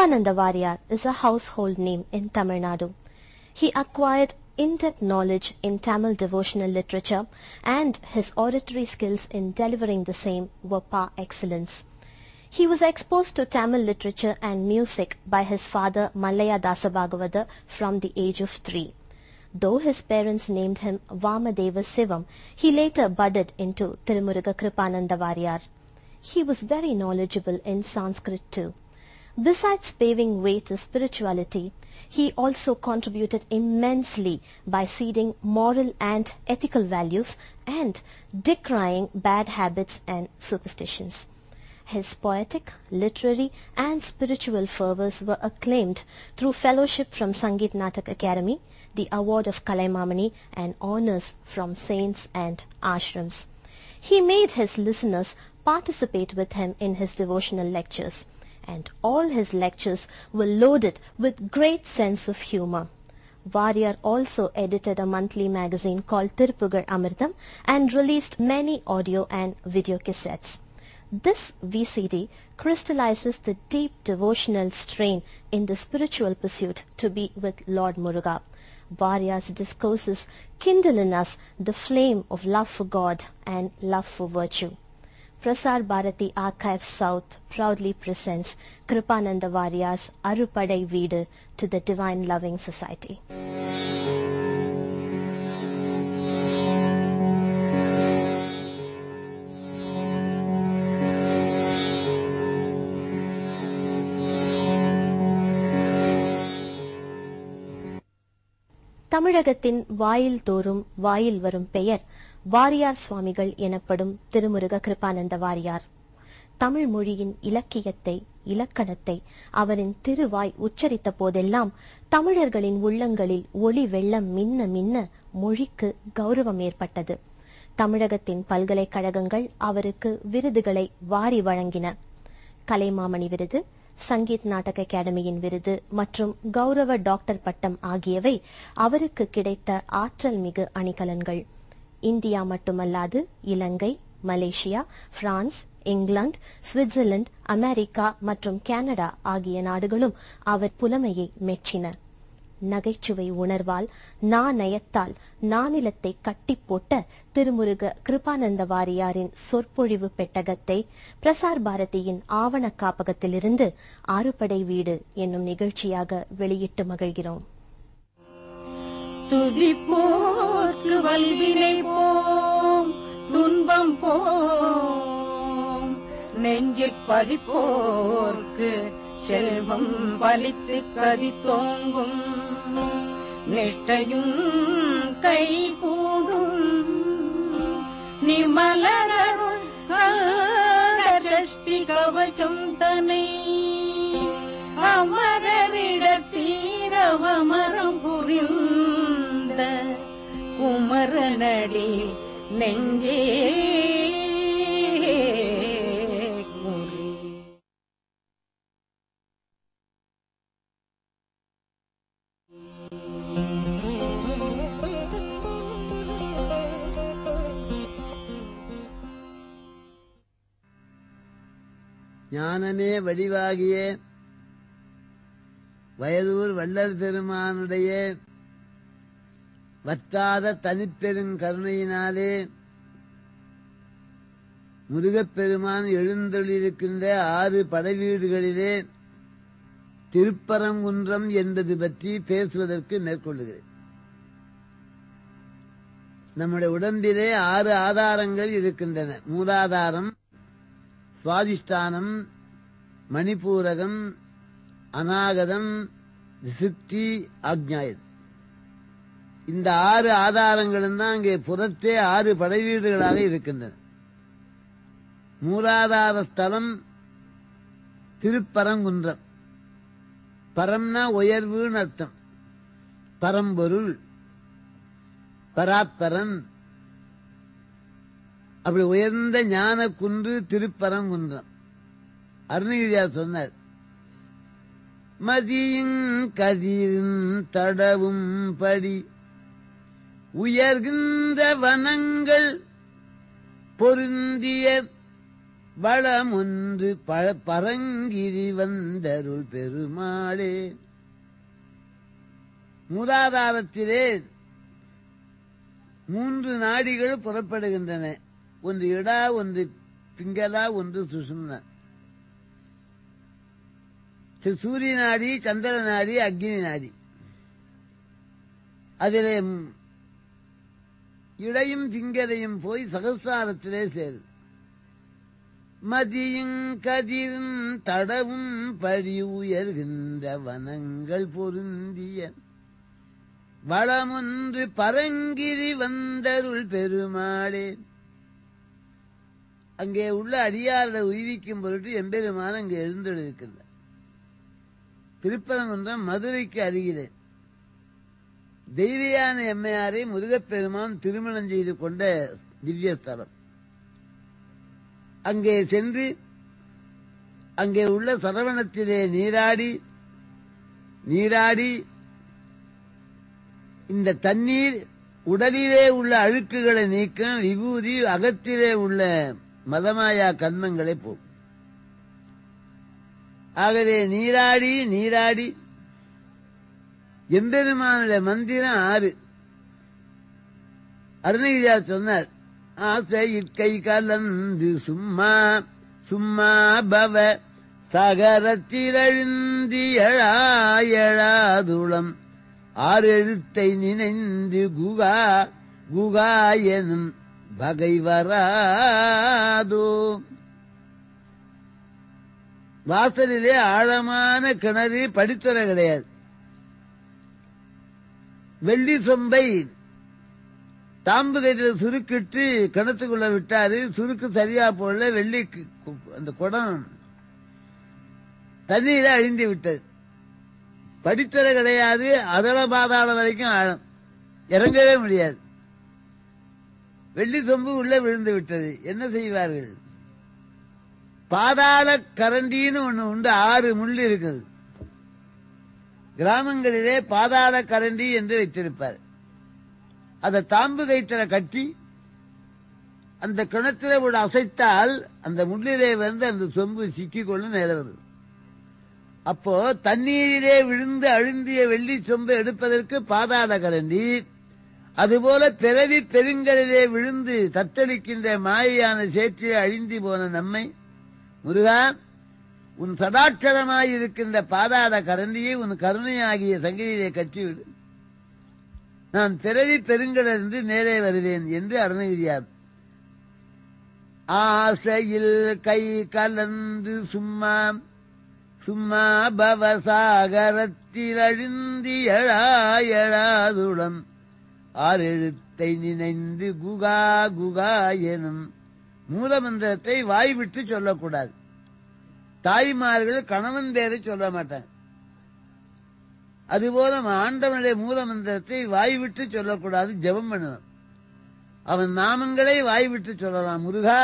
Kripananda Variyar is a household name in Tamil Nadu. He acquired in-depth knowledge in Tamil devotional literature and his oratory skills in delivering the same were par excellence. He was exposed to Tamil literature and music by his father Malaya Dasabhagavada from the age of three. Though his parents named him Vamadeva Sivam, he later budded into Tirumuruga Kripananda Variyar. He was very knowledgeable in Sanskrit too. Besides paving way to spirituality, he also contributed immensely by seeding moral and ethical values and decrying bad habits and superstitions. His poetic, literary, and spiritual fervors were acclaimed through fellowship from Sangeet Natak Academy, the award of Kalaimamani, and honors from saints and ashrams. He made his listeners participate with him in his devotional lectures, and all his lectures were loaded with great sense of humor. Variyar also edited a monthly magazine called Tirupugar Amritam and released many audio and video cassettes. This VCD crystallizes the deep devotional strain in the spiritual pursuit to be with Lord Muruga. Varya's discourses kindle in us the flame of love for God and love for virtue. Prasar Bharati Archive South proudly presents Kripananda Varya's Arupadai Veedu to the Divine Loving Society. தமிழகத்தின் வாயில் தோறும் வாயில் வரும் பெயர் வாரியார் சுவாமிகள் எனப்படும் திருமுருக கிருபானந்த வாரியார் தமிழ் மொழியின் இலக்கியத்தை இலக்கணத்தை அவரின் திருவாய் உச்சரித்த போதெல்லாம் தமிழர்களின் உள்ளங்களில் ஒளி வெள்ளம் மின்ன மின்ன மொழிக்கு கௌரவம் ஏற்பட்டது தமிழகத்தின் பல்கலைக்கழகங்கள் அவருக்கு விருதுகளை வாரி வழங்கின கலைமாமணி விருது சங்கீத் நாடக அகாடமியின் விருது மற்றும் கௌரவ டாக்டர் பட்டம் ஆகியவை அவருக்கு கிடைத்த ஆற்றல் மிகு அணிகலன்கள் இந்தியா மட்டுமல்லாது இலங்கை மலேசியா பிரான்ஸ் இங்கிலாந்து சுவிட்சர்லாந்து அமெரிக்கா மற்றும் கனடா ஆகிய நாடுகளும் அவர் புலமையை மெச்சின நகைச்சுவை உணர்வால் நாணயத்தால் நானிலத்தை கட்டி போட்ட திருமுருக கிருபானந்த வாரியாரின் சொற்பொழிவு பெட்டகத்தை பிரசார் பாரதியின் ஆவண காப்பகத்திலிருந்து ஆறுபடை வீடு என்னும் நிகழ்ச்சியாக வெளியிட்டு மகிழ்கிறோம் துதிப்போர்க்கு வல்வினை போம் துன்பம் போம் நெஞ்சிற் பதிப்போர்க்கு செல்வம் பலித்து கதி தோங்கும் நிஷ்டையும் கை கூடும் நிமலருள் சஷ்டி கவச்சம் தனை அமரரிடத்தீரவமரம் புரிந்த குமரனடி நெஞ்சே குறி ஞானமே வடிவாகிய வயலூர் வள்ளல் பெருமானுடைய வற்றாத தனிப்பெருங் கருணையினாலே முருகப்பெருமான் எழுந்தொழிருக்கின்ற ஆறு படைவீடுகளிலே திருப்பரங்குன்றம் என்பது பற்றி பேசுவதற்கு மேற்கொள்ளுகிறேன் நம்முடைய உடம்பிலே ஆறு ஆதாரங்கள் இருக்கின்றன மூலாதாரம் சுவாதிஷ்டானம் மணிப்பூரகம் அநாகதம் சித்தி ஆக்ஞாயம் இந்த ஆறு ஆதாரங்களும் தான் அங்கே புறத்தே ஆறு படைவீடுகளாக இருக்கின்றன மூலாதார ஸ்தலம் திருப்பரங்குன்றம் பரம்னா உயர்வுன்னு அர்த்தம் பரம்பொருள் பராத்பரன் அப்படி உயர்ந்த ஞான குன்று திருப்பரங்குன்றம் அருணகிரியார் சொன்னார் மதியும் கதிரும் தடவும் படி உயர்கின்ற வனங்கள் பொருந்திய வளம் ஒன்று ப- பரங்கிரி வந்தருள் பெருமாளே மூலாதாரத்திலே மூன்று நாடிகள் புறப்படுகின்றன ஒன்று இடா ஒன்று பிங்களா ஒன்று சுசும்னா சு- சூரிய நாடி சந்திர நாடி அக்னி நாடி அதிலே ம், இடையும் பிங்கலையும் போய் சகசாரத்திலே சேரு மதியும் கதிரும் தடவும் படி உயர்கின்ற வனங்கள் பொருந்திய வளமொன்று பரங்கிரி வந்தருள் பெருமாளே அங்கே உள்ள அடியாரை உய்விக்கும் பொருட்டு எம்பெருமான் அங்கே எழுந்தெழுக்கின்றார் திருப்பரங்குன்றம் மதுரைக்கு அருகிலே தெய்வயான எம்மையாரை முருகப்பெருமான் திருமணம் செய்து கொண்ட திவ்ய ஸ்தலம் அங்கே சென்று அங்கே உள்ள சரவணத்திலே நீராடி நீராடி இந்த தண்ணீர் உடலிலே உள்ள அழுக்குகளை நீக்கும் விபூதி அகத்திலே உள்ள மதமாயா கண்மங்களை போக்கும் ஆகவே நீராடி நீராடி எம்பெருமானுடைய மந்திரம் ஆறு அருணகிரியா சொன்னார் ஆசை இற்கை கலந்து சும்மா சும்மா பவ சகரத்திலழுந்தி எழாயழாதுளம் ஆறு எழுத்தை நினைந்து குகா குகா எனும் வகை வராதோ வாசலிலே ஆழமான கிணறு படித்துறை கிடையாது வெள்ளி சொம்பை தாம்பு கையில் சுருக்கிட்டு கிணத்துக்குள்ள விட்டாரு சுருக்கு சரியா போடல வெள்ளி கு- கு- அந்த குடம் தண்ணீர அழிந்து விட்டது படித்துறை கிடையாது அதல பாதாளம் வரைக்கும் ஆழம் இறங்கவே முடியாது வெள்ளி சொம்பு உள்ள விழுந்து விட்டது என்ன செய்வார்கள் பாதாள கரண்டின்னு ஒண்ணு உண்டு ஆறு முள் இருக்குது கிராமங்களிலே பாதாள கரண்டி என்று வைத்திருப்பார் அதை தாம்பு கைத்தல கட்டி அந்த கிணத்துல ஒரு அசைத்தால் அந்த முள்ளிலே வந்து அந்த சொம்பு சிக்கிக்கொள்ளும் நேரம் வருது அப்போ தண்ணீரிலே விழுந்து அழுந்திய வெள்ளி சொம்பை எடுப்பதற்கு பாதாள கரண்டி அதுபோல பிறவி பெருங்கலிலே விழுந்து தத்தளிக்கின்ற மாயான சேற்றிலே அழிந்து போன நம்மை முருகா உன் சதாட்சரமாயிருக்கின்ற பாதாள கரண்டியை உன் கருணையாகிய சங்கிலிலே கட்டிவிடு நான் பிறவி பெருங்கலிருந்து மேலே வருவேன் என்று அருணகிரியார் ஆசையில் கை கலந்து சும்மா சும்மா பவசாகரத்தில் அழிந்தி எழாயழாதுளம் ஆறெழுத்தை நினைந்து குகா குகா எனும் மூலமந்திரத்தை வாய் விட்டு சொல்லக்கூடாது தாய்மார்கள் கணவன் பேரை சொல்ல மாட்டாங்க அதுபோல நம்ம ஆண்டவனுடைய மூலமந்திரத்தை வாய் விட்டு சொல்லக்கூடாது ஜெபம் பண்ணணும் அவன் நாமங்களை வாய் விட்டு சொல்லலாம் முருகா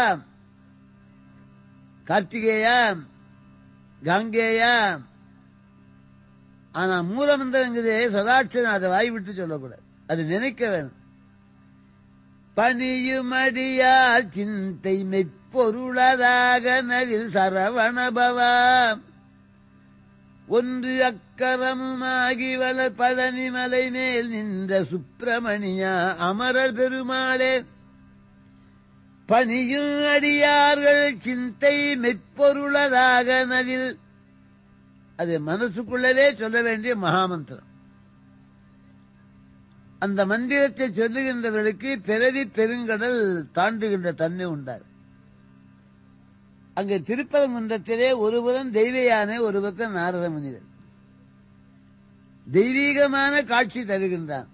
கார்த்திகேயா காங்கேயா ஆனா மூலமந்திரங்கிறதே சதாட்சரம் அதை வாய் விட்டு சொல்லக்கூடாது அது நினைக்க வேணும் பணியுமடியால் சிந்தை மெய்ப்பொருளதாக நவில் சரவணபவா ஒன்று அக்கரமுமாகி வளர் பழனி மலை மேல் நின்ற சுப்பிரமணியா அமரர் பெருமாளே பணியும் அடியார்கள் சிந்தை மெய்ப்பொருளதாக நவில் அது மனசுக்குள்ளவே சொல்ல வேண்டிய மகாமந்திரம் அந்த மந்திரத்தை சொல்லுகின்றவர்களுக்கு பிறவி பெருங்கடல் தாண்டுகின்ற தன்மை உண்டாகும் அங்கே திருப்பரங்குன்றத்திலே ஒருபுறம் தெய்வ யானை ஒரு பக்கம் நாரத முனிவர் தெய்வீகமான காட்சி தருகின்றான்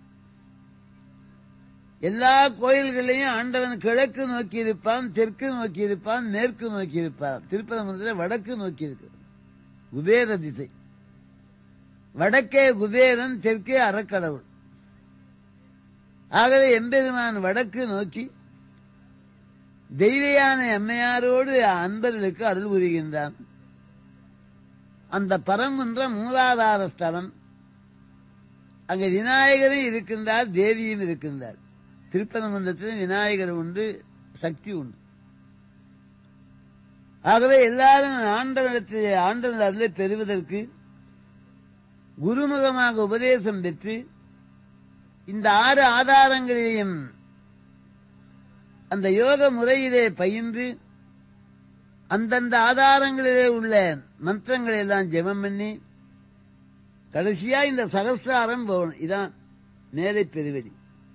எல்லா கோயில்களையும் ஆண்டவன் கிழக்கு நோக்கி இருப்பான் தெற்கு நோக்கி இருப்பான் மேற்கு நோக்கி இருப்பான் திருப்பரங்குன்றத்தில் வடக்கு நோக்கி இருக்கு குபேர திசை வடக்கே குபேரன் தெற்கே அறக்கடவுள் ஆகவே எம்பெருமான் வடக்கு நோக்கி தெய்வயான எம்மையாரோடு அன்பர்களுக்கு அருள் புரிகின்றான் அந்த பரங்குன்ற மூலாதார ஸ்தலம் அங்க விநாயகரும் இருக்கின்றார் தேவியும் இருக்கின்றார் திருப்பரங்குன்றத்திலும் விநாயகர் உண்டு சக்தி உண்டு ஆகவே எல்லாரும் ஆண்டவனிடத்திலே ஆண்டவன் அருளை பெறுவதற்கு குருமுகமாக உபதேசம் பெற்று இந்த ஆறு ஆதாரங்களையும் அந்த யோக முறையிலே பயின்று அந்தந்த ஆதாரங்களிலே உள்ள மந்திரங்களை எல்லாம் ஜெபம் பண்ணி கடைசியா இந்த சகசிராரம் போகணும் இதான் மேலை பெருவெளி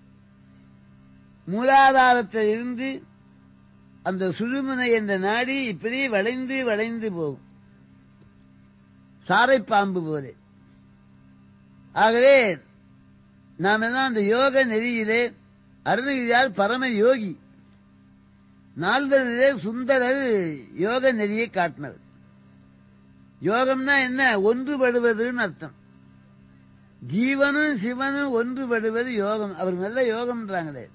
மூலாதாரத்தில் இருந்து அந்த சுழுமுனை என்ற நாடி இப்படி வளைந்து வளைந்து போகும் சாரைப்பாம்பு போலே ஆகவே நாம் எல்லாம் அந்த யோக நெறியிலே அருணகிரியார் பரம யோகி நால்வரிலே சுந்தரர் யோக நெறியை காட்டினர் யோகம்னா என்ன ஒன்றுபடுவதுன்னு அர்த்தம் ஜீவனும் சிவனும் ஒன்றுபடுவது யோகம் அவர் நல்ல யோகம்ன்றாங்களே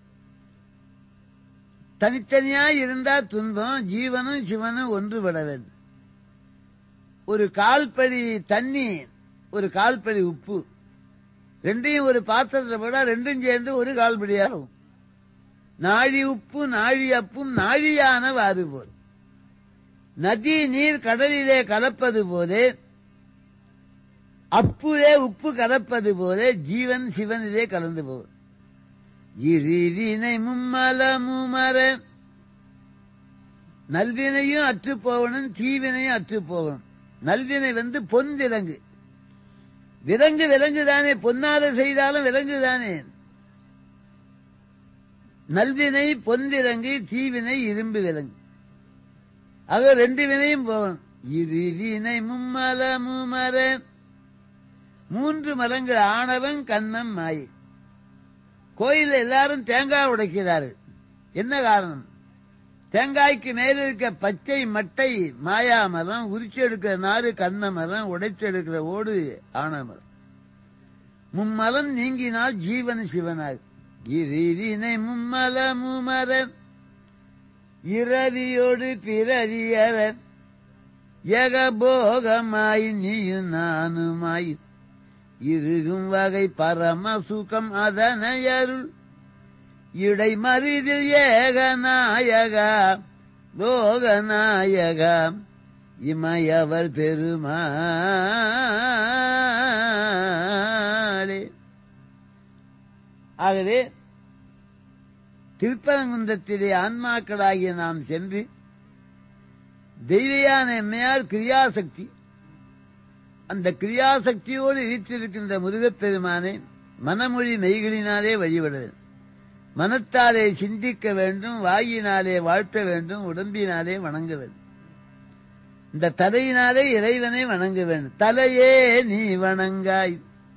தனித்தனியா இருந்தா துன்பம் ஜீவனும் சிவனும் ஒன்றுபட வேண்டும் ஒரு கால்படி தண்ணி ஒரு கால்படி உப்பு ரெண்டையும் ஒரு பாத்திரத்தில் போட ரெண்டும் சேர்ந்து ஒரு கால்படியாகும் நாழி உப்பு நாழி அப்பும் நாழியான வாது போல் நதி நீர் கடலிலே கலப்பது போலே அப்புலே உப்பு கலப்பது போலே ஜீவன் சிவனிலே கலந்து போகும் இருவினை மும்மல முமர நல்வினையும் அற்று போகணும் தீவினையும் அற்று போகணும் நல்வினை வந்து பொன் விலங்கு விலங்கு விலங்கு தானே பொன்னாத செய்தாலும் விலங்கு தானே நல்வினை பொன் விலங்கு தீவினை இரும்பு விலங்கு ஆக ரெண்டு வினையும் போகணும் இருவினை மும்மல முமர மூன்று மரங்கள் ஆணவன் கண்ணம் மாயை கோயில்ல எல்லாரும் தேங்காய் உடைக்கிறார்கள் என்ன காரணம் தேங்காய்க்கு மேல இருக்க பச்சை மட்டை மாயா மரம் உரிச்சு எடுக்கிற நாறு கண்ண மரம் உடைச்சு எடுக்கிற ஓடு ஆன மரம் மும்மலம் நீங்கினால் ஜீவன் சிவனாக இறுதினை மும்மல முமர இரவியோடு பிறவியற ஏகபோகமாய் நீயும் நானுமாய் இருகும் வகை பரம சுகம் அதனையருள் இடை மருதில் ஏகநாயகா லோகநாயகா இமையவர் பெருமாளே ஆகவே திருப்பரங்குன்றத்திலே ஆன்மாக்களாகிய நாம் சென்று தெய்வயான எம்மையார் கிரியாசக்தி அந்த கிரியாசக்தியோடு வீற்றிருக்கின்ற முருகப்பெருமானை மனமொழி மெய்களினாலே வழிபட வேண்டும் மனத்தாலே சிந்திக்க வேண்டும் வாயினாலே வாழ்த்த வேண்டும் உடம்பினாலே வணங்க வேண்டும் இந்த தலையினாலே இறைவனை வணங்க வேண்டும் தலையே நீ வணங்காய்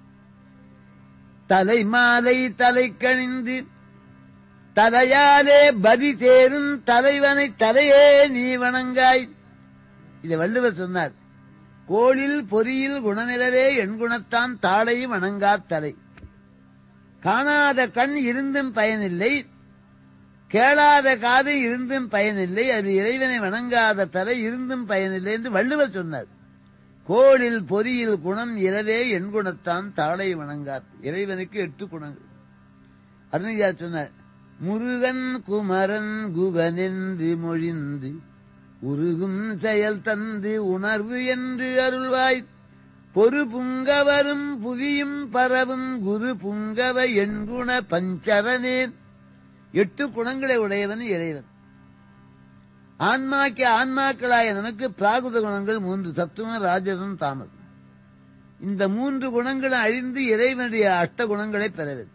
தலை மாலை தலை கணிந்து தலையாலே பதி தேரும் தலைவனை தலையே நீ வணங்காய் இதை வள்ளுவர் சொன்னார் கோளில் பொறியில் குணமிலவே என் குணத்தான் தாளை வணங்கா தலை காணாத கண் இருந்தும் பயனில்லை கேளாத காது இருந்தும் பயனில்லை அது இறைவனை வணங்காத தலை இருந்தும் பயனில்லை என்று வள்ளுவர் சொன்னார் கோளில் பொறியில் குணம் இரவே என் குணத்தான் தாளை வணங்கார் இறைவனுக்கு எட்டு குணங்கள் அருணையா சொன்னார் முருகன் குமரன் குகனென்று மொழிந்து உருகும் செயல் தந்து உணர்வு என்று அருள்வாய் பொறு புங்கவரும் புவியும் பரவும் குரு புங்கவ எண்குண பஞ்சரனே எட்டு குணங்களை உடையவன் இறைவன் ஆன்மாக்கு ஆன்மாக்களாய நமக்கு பிராகுத குணங்கள் மூன்று சத்துவம் ராஜசம் தாமதம் இந்த மூன்று குணங்களும் அழிந்து இறைவனுடைய அஷ்ட குணங்களை பெற வேண்டும்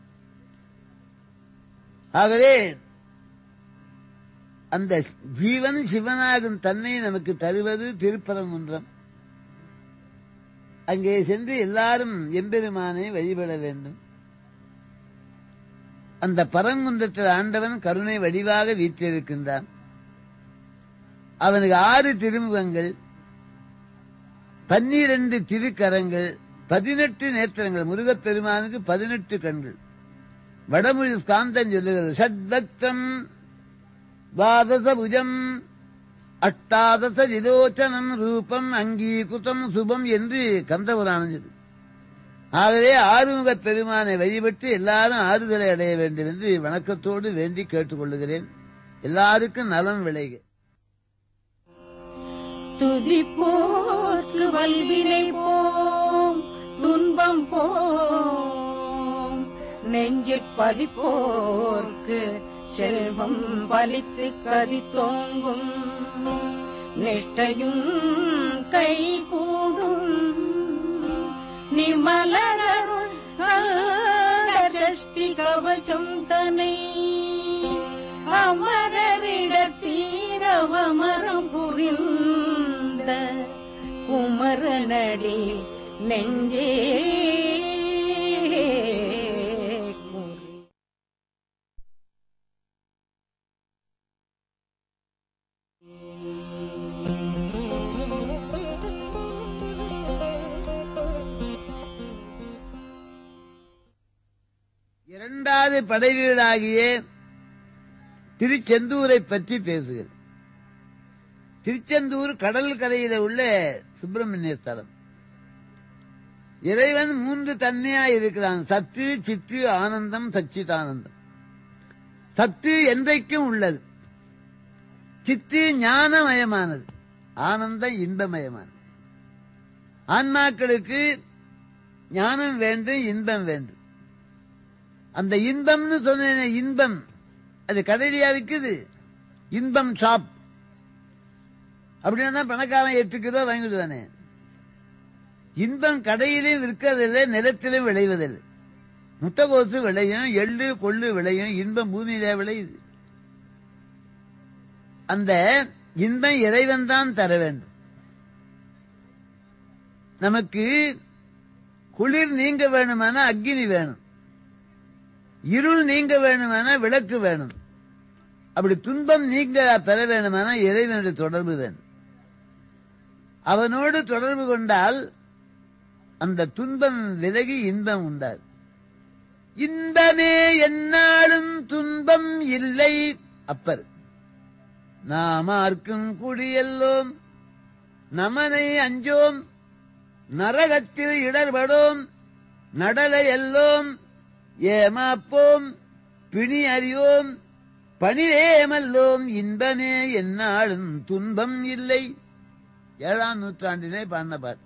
ஆகவே அந்த ஜீவன் சிவனாகும் தன்னை நமக்கு தருவது திருப்பரங்குன்றம் அங்கே சென்று எல்லாரும் எம்பெருமானை வழிபட வேண்டும் அந்த பரங்குன்றத்தில் ஆண்டவன் கருணை வடிவாக வீற்றிருக்கின்றான் அவனுக்கு ஆறு திருமுகங்கள் பன்னிரண்டு திருக்கரங்கள் பதினெட்டு நேத்திரங்கள் முருகப்பெருமானுக்கு பதினெட்டு கண்கள் வடமொழி ஸ்காந்தம் சொல்லுகிறது சத்வக்தம் துவாதசபுஜம் அட்டாதச விலோச்சனம் ரூபம் அங்கீகுதம் சுபம் என்று கந்தபுராணம் சொல்லு ஆகவே ஆறுமுக பெருமானை வழிபட்டு எல்லாரும் ஆறுதலை அடைய வேண்டும் என்று வணக்கத்தோடு வேண்டி கேட்டுக்கொள்ளுகிறேன் எல்லாருக்கும் நலம் விளைக துதிப்போர்க்கு வல்வினை போம் துன்பம் போம் நெஞ்சிற் பதிப்போர்க்கு செல்வம் பலித்து கதி தோங்கும் நிஷ்டையும் கை கூடும் நிமலருள் சஷ்டி கவச்சம் தனை அமரரிடத்தீரவமரம் புரிந்த குமரனடி நெஞ்சே குறி இரண்டாவது படைவீடாகிய திருச்செந்தூரை பற்றி பேசுகிறேன் திருச்செந்தூர் கடல் கரையில உள்ள சுப்பிரமணிய ஸ்தலம் இறைவன் மூன்று தன்மையா இருக்கிறான் சத்து சித்து ஆனந்தம் சச்சிதானந்தம் சத்து என்றைக்கும் உள்ளது சித்து ஞானமயமானது ஆனந்தம் இன்பமயமானது ஆன்மாக்களுக்கு ஞானம் வேண்டும் இன்பம் வேண்டும் அந்த இன்பம்னு சொன்ன இன்பம் அது கடையிலையா விக்குது இன்பம் ஷாப் அப்படின்னா பணக்காரன் எட்டு கிலோ வாங்கிட்டு தானே இன்பம் கடையிலையும் விற்கிறதில்லை நிலத்திலும் விளைவதில்லை முட்டைகோசு விளையும் எள்ளு கொள்ளு விளையும் இன்பம் பூமியிலே விளையுது அந்த இன்பம் இறைவன் தான் தர வேண்டும் நமக்கு குளிர் நீங்க வேணுமானா அக்னி வேணும் இருள் நீங்க வேணுமானா விளக்கு வேணும் அப்படி துன்பம் நீங்க பெற வேணுமானா இறைவனுடைய தொடர்பு வேணும் அவனோடு தொடர்பு கொண்டால் அந்த துன்பம் விலகி இன்பம் உண்டாது இன்பமே என்னாலும் துன்பம் இல்லை அப்பர் நாமார்க்கும் குடியெல்லோம் நமனை அஞ்சோம் நரகத்தில் இடர்படோம் நடலை எல்லோம் ஏமாப்போம் பிணி அறியோம் பணிவேமல்லோம் இன்பமே என்னாலும் துன்பம் இல்லை ஏழாம் நூற்றாண்டிலே பாடின பாட்டு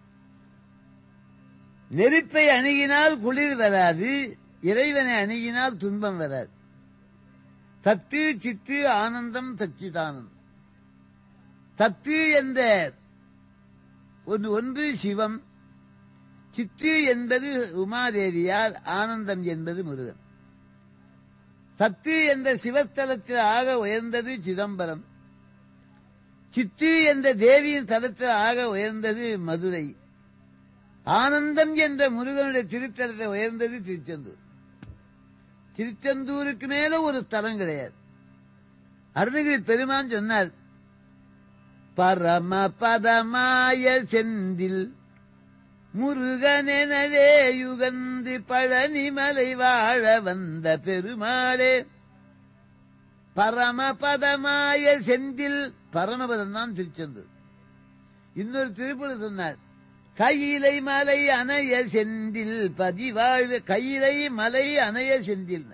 நெருப்பை அணுகினால் குளிர் வராது இறைவனை அணுகினால் துன்பம் வராது சத்து சித்து ஆனந்தம் சச்சிதானந்தம் சத்து என்ற ஒன்று ஒன்று சிவம் சித்து என்பது உமாதேவியார் ஆனந்தம் என்பது முருகன் சத்து என்ற சிவஸ்தலத்தில் ஆக உயர்ந்தது சிதம்பரம் சித்து என்ற தேவியின் தலத்தில் ஆக உயர்ந்தது மதுரை ஆனந்தம் என்ற முருகனுடைய திருத்தலத்தில் உயர்ந்தது திருச்செந்தூர் திருச்செந்தூருக்கு மேல ஒரு ஸ்தலம் கிடையாது அருணகிரி பெருமான் சொன்னார் பரம பதமாய செந்தில் முருகனெனவே யுகந்து பழனிமலை வாழ வந்த பெருமாளே பரமபதமாய செந்தில் பரமபதம் தான் திருச்செந்தூர் இன்னொரு திருப்பூர் சொன்னார் கையிலை மலை அணைய செந்தில் பதிவாழ்வு கையிலை மலை அணைய செந்தில்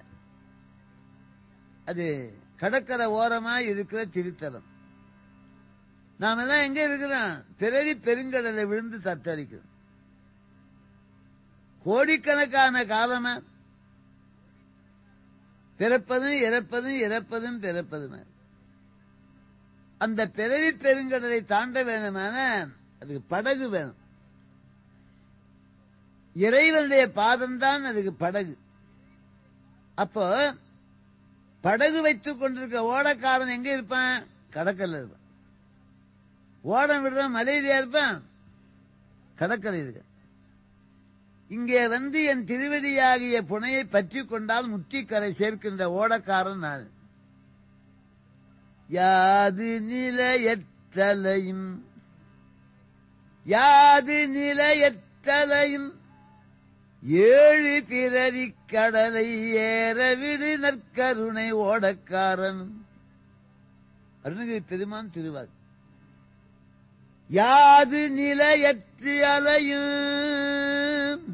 அது கடற்கரை ஓரமா இருக்கிற திருத்தலம் நாம எல்லாம் எங்க இருக்கிறோம் பிறவி பெருங்கடலை விழுந்து தத்தளிக்கிறோம் கோடிக்கணக்கான காலமா பிறப்பதும் இறப்பதும் இறப்பதும் பிறப்பதும் அந்த பிறவி பெருங்கடலை தாண்ட வேணுமான அதுக்கு படகு வேணும் இறைவனுடைய பாதம் தான் அதுக்கு படகு அப்போ படகு வைத்துக் கொண்டிருக்க ஓடக்காரன் எங்க இருப்பான் கடற்கரையில் இருப்பான் ஓடம் விடுறான் மலையிலயா இருப்பான் கடற்கரை இருக்க இங்கே வந்து என் திருவடியாகிய புனையை பற்றி கொண்டால் முத்திக்கரை சேர்க்கின்ற ஓடக்காரன் நான் யாது நிலையத்தலையும் யாது நிலையத்தலையும் ஏழு பிறவி கடலை ஏறவிடு நற்கருணை ஓடக்காரனும் அருணகிரி பெருமான் திருவாக்கு யாது நிலையற்று அலையும்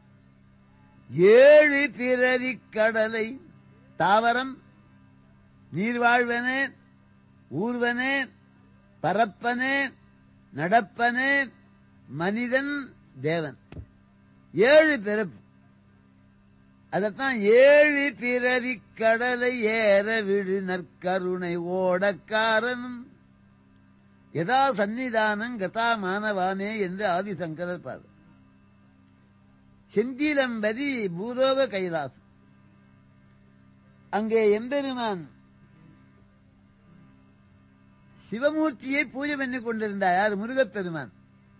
ஏழு பிறவி கடலை தாவரம் நீர்வாழ்வனே ஊர்வனே பரப்பனே நடப்பனே மனிதன் தேவன் ஏழு பிறப்பு அதத்தான் ஏழு பிறவி கடலை ஏற விடு நற்கருணை ஓடக்காரனும் யதா சந்நிதானம் கதா மானவானே என்று ஆதிசங்கரர் பாடு செந்திலம்பதி பூலோக கைலாசம் அங்கே எம்பெருமான் சிவமூர்த்தியை பூஜை பண்ணி கொண்டிருந்தார் யார் முருகப்பெருமான்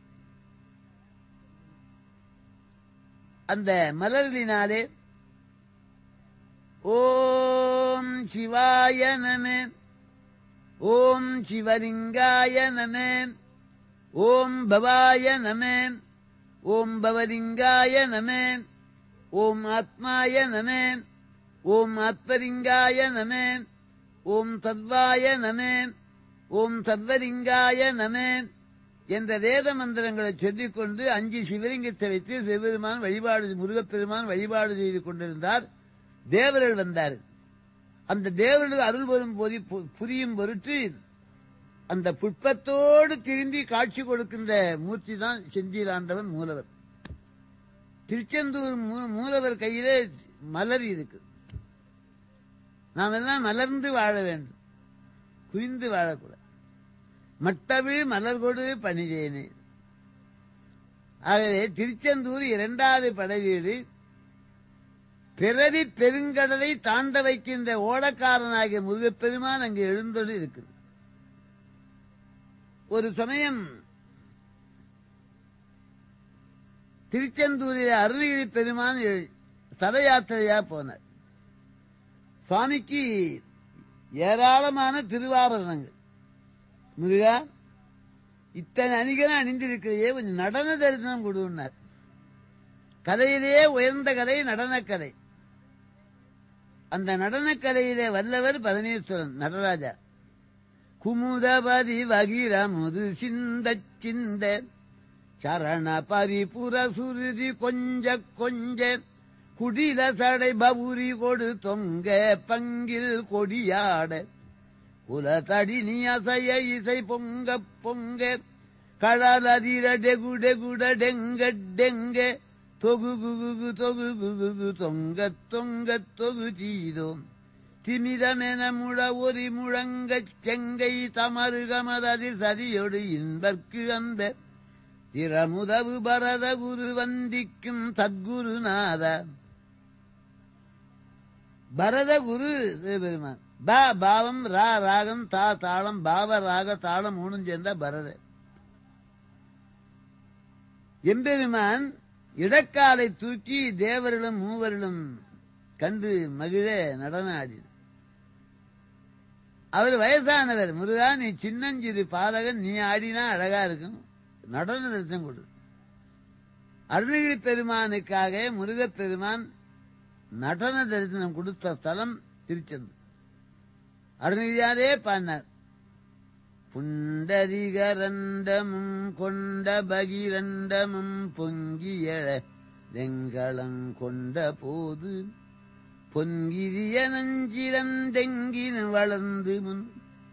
அந்த மலர்களினாலே ஓம் சிவாய நம ஓம் சிவலிங்காய நம ஓம் பவாய நம ஓம் பவலிங்காய நம ஓம் ஆத்மாய நம ஓம் ஆத்மலிங்காய நம ஓம் சத்வாய நம ஓம் சர்வலிங்காய நம என்ற வேத மந்திரங்களை சொல்லிக்கொண்டு அஞ்சு சிவலிங்கத்தை வைத்து சிவபெருமான் வழிபாடு முருகப்பெருமான் வழிபாடு செய்து கொண்டிருந்தார் தேவர்கள் வந்தார் அந்த தேவர்களுக்கு அருள் வரும் போது பு- புரியும் பொருட்டு அந்த புட்பத்தோடு திரும்பி காட்சி கொடுக்கின்ற மூர்த்தி தான் செந்திலாண்டவன் மூலவர் திருச்செந்தூர் மூ- மூலவர் கையிலே மலர் இருக்கு நாம் எல்லாம் மலர்ந்து வாழ வேண்டும் குவிந்து வாழக்கூடாது மட்டவிழ் மலர் கொடு பணிதேனே ஆகவே திருச்செந்தூர் இரண்டாவது படைவீடு பிறவி பெருங்கடலை தாண்ட வைக்கின்ற ஓடக்காரனாகிய முருகப்பெருமான் அங்கே எழுந்தொழி இருக்குது ஒரு சமயம் திருச்செந்தூரில் அருணகிரி பெருமான் எ- தல யாத்திரையா போனார் சுவாமிக்கு ஏராளமான திருவாபரணங்கள் முருகா இத்தனை அணிகளும் அணிந்திருக்கிறையே கொஞ்சம் நடன தரிசனம் கொடுன்னார் கதையிலேயே உயர்ந்த கதை நடனக்கலை அந்த நடனக்கலையிலே வல்லவர் பரமேஸ்வரன் நடராஜா குமுதபதி வகிர முது சிந்த சிந்த சரண பரிபுர சுருதி கொஞ்ச கொஞ்ச குடில சடை பபுரி கொடு தொங்க பங்கில் கொடியாட குலதடி நீ அசைய இசை பொங்க பொங்க கடல் அதிர டெகு டெகுட டெங்க டெங்க தொகு குகு தொகு குகு தொங்க தொங்க தொகு தீதோம் திமிதமென முழ ஒரு முழங்கச் செங்கை தமருகமததி சதியொடு இன்பர்க்கு அந்த திறமுதவு பரத குரு வந்திக்கும் சத்குருநாத பரத குரு சிவபெருமான் ப பாவம் ரா ராகம் தா தாளம் பாவ ராக தாளம் மூணும் சேர்ந்தா பரத எம்பெருமான் இடக்காலை தூக்கி தேவர்களும் மூவர்களும் கண்டு மகிழ நடன ஆடினார் அவர் வயசானவர் முருகா நீ சின்னஞ்சிறு பாலகன் நீ ஆடினா அழகா இருக்கும் நடன தரிசனம் கொடு அருணகிரி பெருமானுக்காக முருகப் பெருமான் நடன தரிசனம் கொடுத்த ஸ்தலம் திருச்செந்தூர் அருணகிரியாரே பாடினார் புண்டரிகரண்டமும் கொண்ட பகிரண்டமும் பொங்கியழ வெங்களம் கொண்ட போது பொன்கிரிய நஞ்சிரந்தெங்கின் வளர்ந்து முன்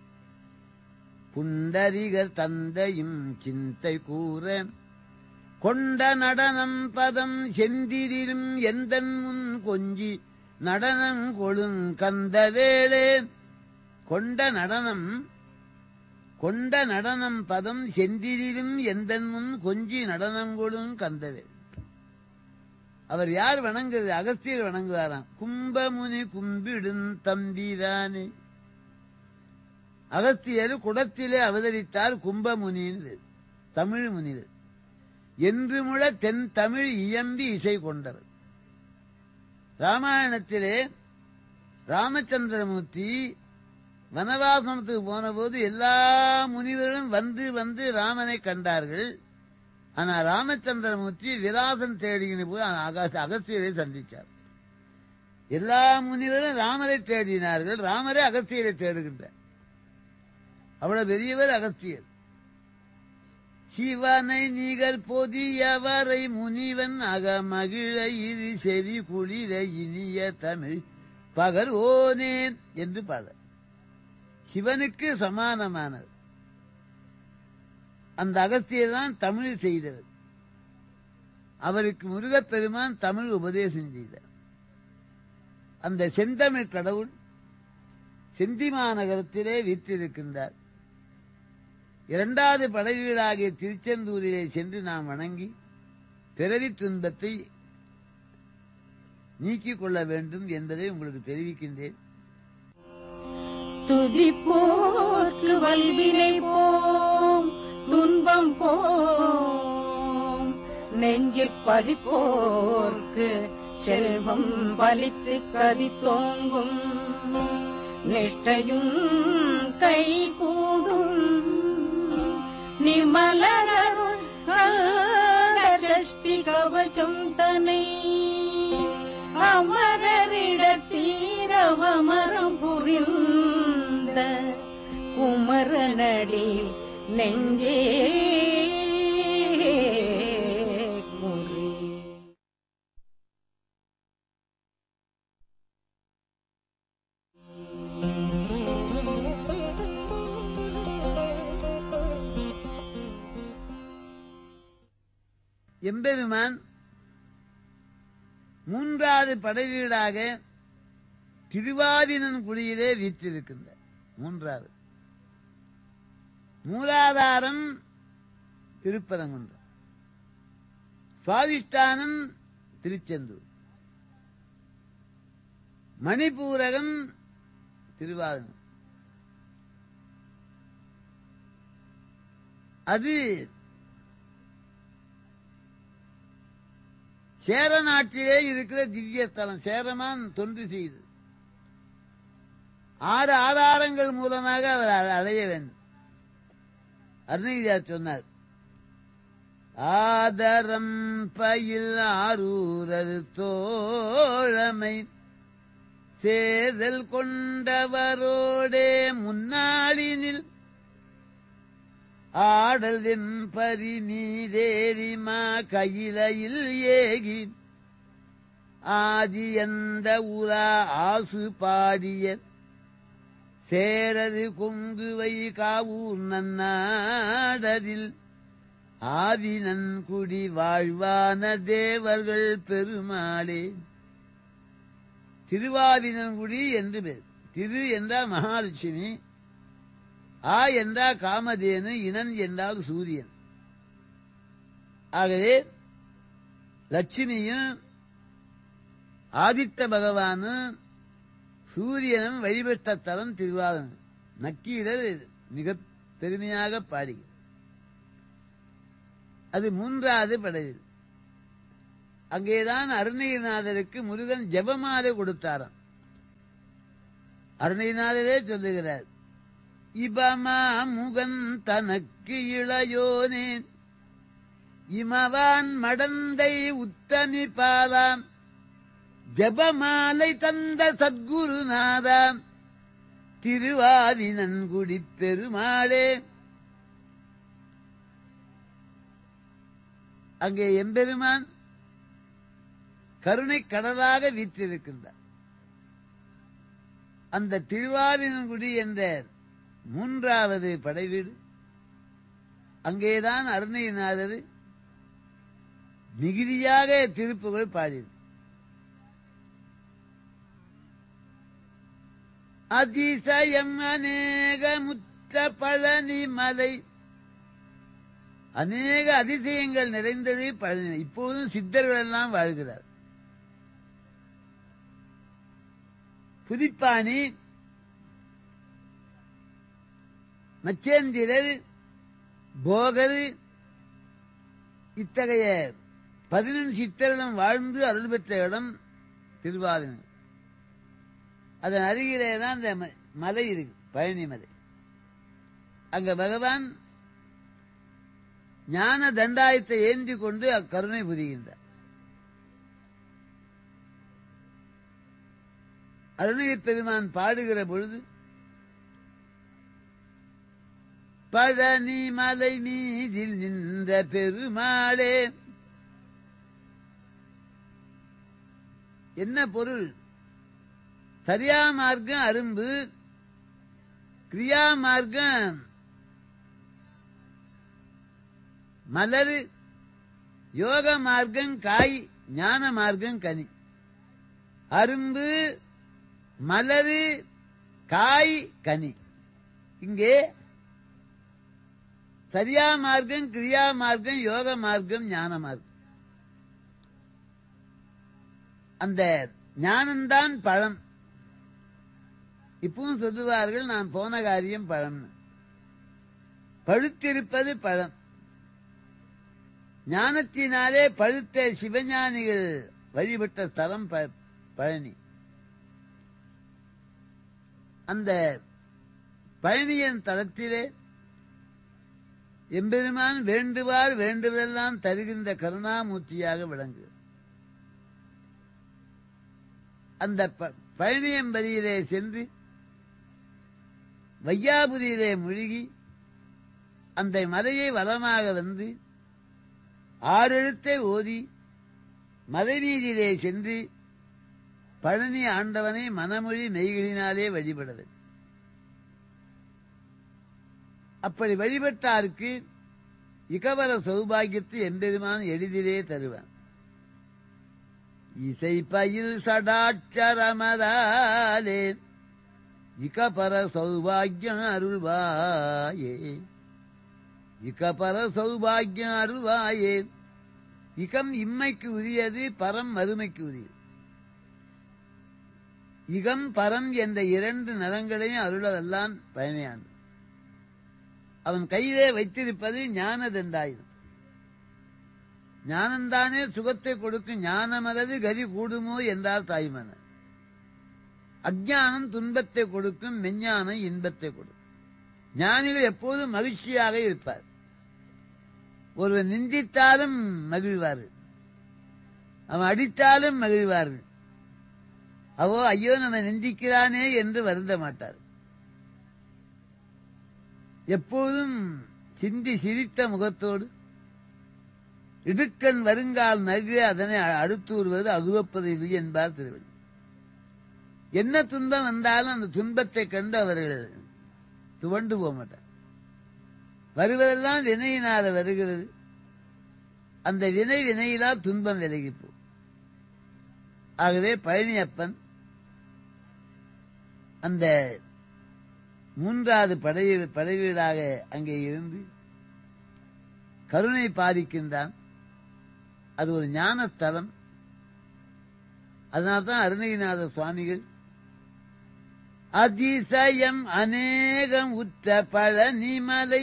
புண்டரிகர் தந்தையும் சிந்தை கூற கொண்ட நடனம் பதம் செந்திரிலும் எந்தன் முன் கொஞ்சி நடனம் கொழுங் கந்த வேளே கொண்ட நடனம் கொண்ட நடனம் பதம் செந்திரிலும் எந்தன் முன் கொஞ்சி நடனம் கொழுங் கந்தவே அவர் யார் வணங்குறது அகஸ்தியர் வணங்குவாராம் கும்பமுனி கும்பிடும் தம்பிரானே அகஸ்தியர் குடத்திலே அவதரித்தார் கும்பமுனின்னு தமிழ் முனிவர் என்று முழ தென் தமிழ் இயம்பி இசை கொண்டவர் ராமாயணத்திலே ராமச்சந்திரமூர்த்தி வனவாசனத்துக்கு போன போது எல்லா முனிவர்களும் வந்து வந்து ராமனை கண்டார்கள் ஆனா ராமச்சந்திரமூர்த்தி விலாசம் தேடின போது அக- அகஸ்தியரை சந்திச்சார் எல்லா முனிவரும் ராமரை தேடினார்கள் ராமரே அகஸ்தியரை தேடுகின்றார் அவ்வளவு பெரியவர் அகஸ்தியர் சிவனை நிகர் பொதியவரை முனிவன் அகமகிழ இது செவி குளிர இனிய தமிழ் பகர்வோனே என்று பாட சிவனுக்கு சமானமானது அந்த அகஸ்தியர் தான் தமிழ் செய்தவர் அவருக்கு முருகப்பெருமான் தமிழ் உபதேசம் செய்தார் அந்த செந்தமிழ் கடவுள் செந்திமாநகரத்திலே வீற்றிருக்கின்றார் இரண்டாவது படைவீடாகிய திருச்செந்தூரிலே சென்று நாம் வணங்கி பிறவி துன்பத்தை நீக்கிக் கொள்ள வேண்டும் என்பதை உங்களுக்கு தெரிவிக்கின்றேன் துதிப்போர்க்கு வல்வினை போம் துன்பம் போம் நெஞ்சிற் பதிப்போர்க்கு செல்வம் பலித்து கதி தோங்கும் நிஷ்டையும் கை கூடும் நிமலரருள் கந்த சஷ்டி கவச்சம் தனை அமரரிடத்தீரவமரம் புரிந்த குமரனடி நெஞ்சே குறி எம்பெருமான் மூன்றாவது படைவீடாக திருவாதினன்குடியிலே வீற்றிருக்கின்றார் மூன்றாவது மூலாதாரம் திருப்பரங்குன்றம் சுவாதிஷ்டானம் திருச்செந்தூர் மணிப்பூரகம் திருவாதினம் அது சேர நாட்டிலே இருக்கிற திவ்ய ஸ்தலம் சேரமான் தொண்டு செய்து ஆறு ஆதாரங்கள் மூலமாக அவர் அ- அடைய வேண்டும் அருணகிரியார் சொன்னார் ஆதரம் பயில் ஆரூரர் தோழமை சேதல் கொண்டவரோடே முன்னாளினில் ஆடல் வெம்பரி நீதேரிமா கையிலையில் ஏகி ஆதி எந்த உலா ஆசு பாடிய சேரது கொங்குவை காவூர் நன்னாடரில் ஆவினன் குடி வாழ்வான தேவர்கள் பெருமாளே திருவாவினன்குடி என்று பேர் திரு என்றால் மகாலட்சுமி ஆ என்றால் காமதேனு இனன் என்றால் சூரியன் ஆகவே லட்சுமியும் ஆதித்த பகவானும் சூரியனும் வழிபட்ட தலம் திருவாரூர் நக்கீரர் மிக பெருமையாக பாடுகிறார் அது மூன்றாவது படையில் அங்கேதான் அருணகிரிநாதருக்கு முருகன் ஜெபமாலை கொடுத்தாராம் அருணகிரிநாதரே சொல்லுகிறார் இபமா முகன் தனக்கு இளையோனேன் இமவான் மடந்தை உத்தமி பாலாம் ஜபமாலை தந்த சத்குருநாதாம் திருவாவினன்குடி பெருமாளே அங்கே எம்பெருமான் கருணை கடலாக வீற்றிருக்கின்றார் அந்த திருவாவினன்குடி என்ற மூன்றாவது படைவீடு அங்கேதான் அருணகிரிநாதர் மிகுதியாக திருப்புகள் பாடியது அதிசயம் அநேக முற்ற பழனி மலை அநேக அதிசயங்கள் நிறைந்தது பழனி இப்போதும் சித்தர்கள் எல்லாம் வாழ்கிறார் புதிப்பாணி மச்சேந்திரர் போகர் இத்தகைய பதினெண்டு சித்தர்களும் வாழ்ந்து அருள் பெற்ற இடம் திருவாரூர் அதன் அருகிலே தான் அந்த ம- மலை இருக்கு பழனி மலை அங்க பகவான் ஞான தண்டாயத்தை ஏந்தி கொண்டு அக்கருணை புரிகின்றார் அருணகிரி பெருமான் பாடுகிற பொழுது பழனி மலை மீதில் நின்ற பெருமாளே என்ன பொருள் சரியா மார்க்கம் அரும்பு கிரியா மார்க்கம் மலரு யோக மார்க்கம் காய் ஞான மார்க்கம் கனி அரும்பு மலரு காய் கனி இங்கே சரியா மார்க்கம் கிரியா மார்க்கம் யோக மார்க்கம் ஞான மார்க்கம் அந்த ஞானம்தான் பழம் இப்பவும் சொல்லுவார்கள் நான் போன காரியம் பழம்னு பழுத்திருப்பது பழம் ஞானத்தினாலே பழுத்த சிவஞானிகள் வழிபட்ட ஸ்தலம் ப- பழனி அந்த பழனியின் தலத்திலே எம்பெருமான் வேண்டுவார் வேண்டுவதெல்லாம் தருகின்ற கருணாமூர்த்தியாக விளங்கு அந்த ப- பழனியம்பதியிலே சென்று வையாபுரியிலே மூழ்கி அந்த மலையை வளமாக வந்து ஆறெழுத்தை ஓதி மலைவீதியிலே சென்று பழனி ஆண்டவனை மனமொழி மெய்களினாலே வழிபடுவது அப்படி வழிபட்டாருக்கு இகவர சௌபாகியத்தை எம்பெருமான் எளிதிலே தருவான் இசை பயில் சடாட்சரமதாலே இகபர சௌபாகியம் அருள்வாயே இகபர சௌபாகியம் அருள்வாயே இகம் இம்மைக்கு உரியது பரம் மறுமைக்கு உரியது இகம் பரம் என்ற இரண்டு நலங்களையும் அருளவெல்லாம் பயனையான் அவன் கையிலே வைத்திருப்பது ஞான தண்டாயுதம் ஞானம்தானே சுகத்தை கொடுக்கும் ஞானமலது கதி கூடுமோ என்றார் தாய்மனர் அஜ்ஞானம் துன்பத்தை கொடுக்கும் மெஞ்ஞானம் இன்பத்தை கொடுக்கும் ஞானிகள் எப்போதும் மகிழ்ச்சியாக இருப்பார் ஒருவர் நிந்தித்தாலும் மகிழ்வார் அவன் அடித்தாலும் மகிழ்வார்கள் அவோ ஐயோ நம்ம நிந்திக்கிறானே என்று வருந்த மாட்டார் எப்போதும் சிந்தி சிரித்த முகத்தோடு இடுக்கண் வருங்கால் நகு அதனை அடுத்தூறுவது அகுவப்பது இல்லை என்பார் திருவள்ளுவர் என்ன துன்பம் வந்தாலும் அந்த துன்பத்தை கண்டு அவர்கள் துவண்டு போக மாட்டார் வருவதெல்லாம் வினையினால வருகிறது அந்த வினை வினையிலா துன்பம் விலகி போ ஆகவே பழனியப்பன் அந்த மூன்றாவது படை படைவீடாக அங்கே இருந்து கருணை பாதிக்கின்றான் அது ஒரு ஞானத்தலம் அதனால்தான் அருணகிரிநாத சுவாமிகள் அதிசயம் அநேகம் உற்ற பழனிமலை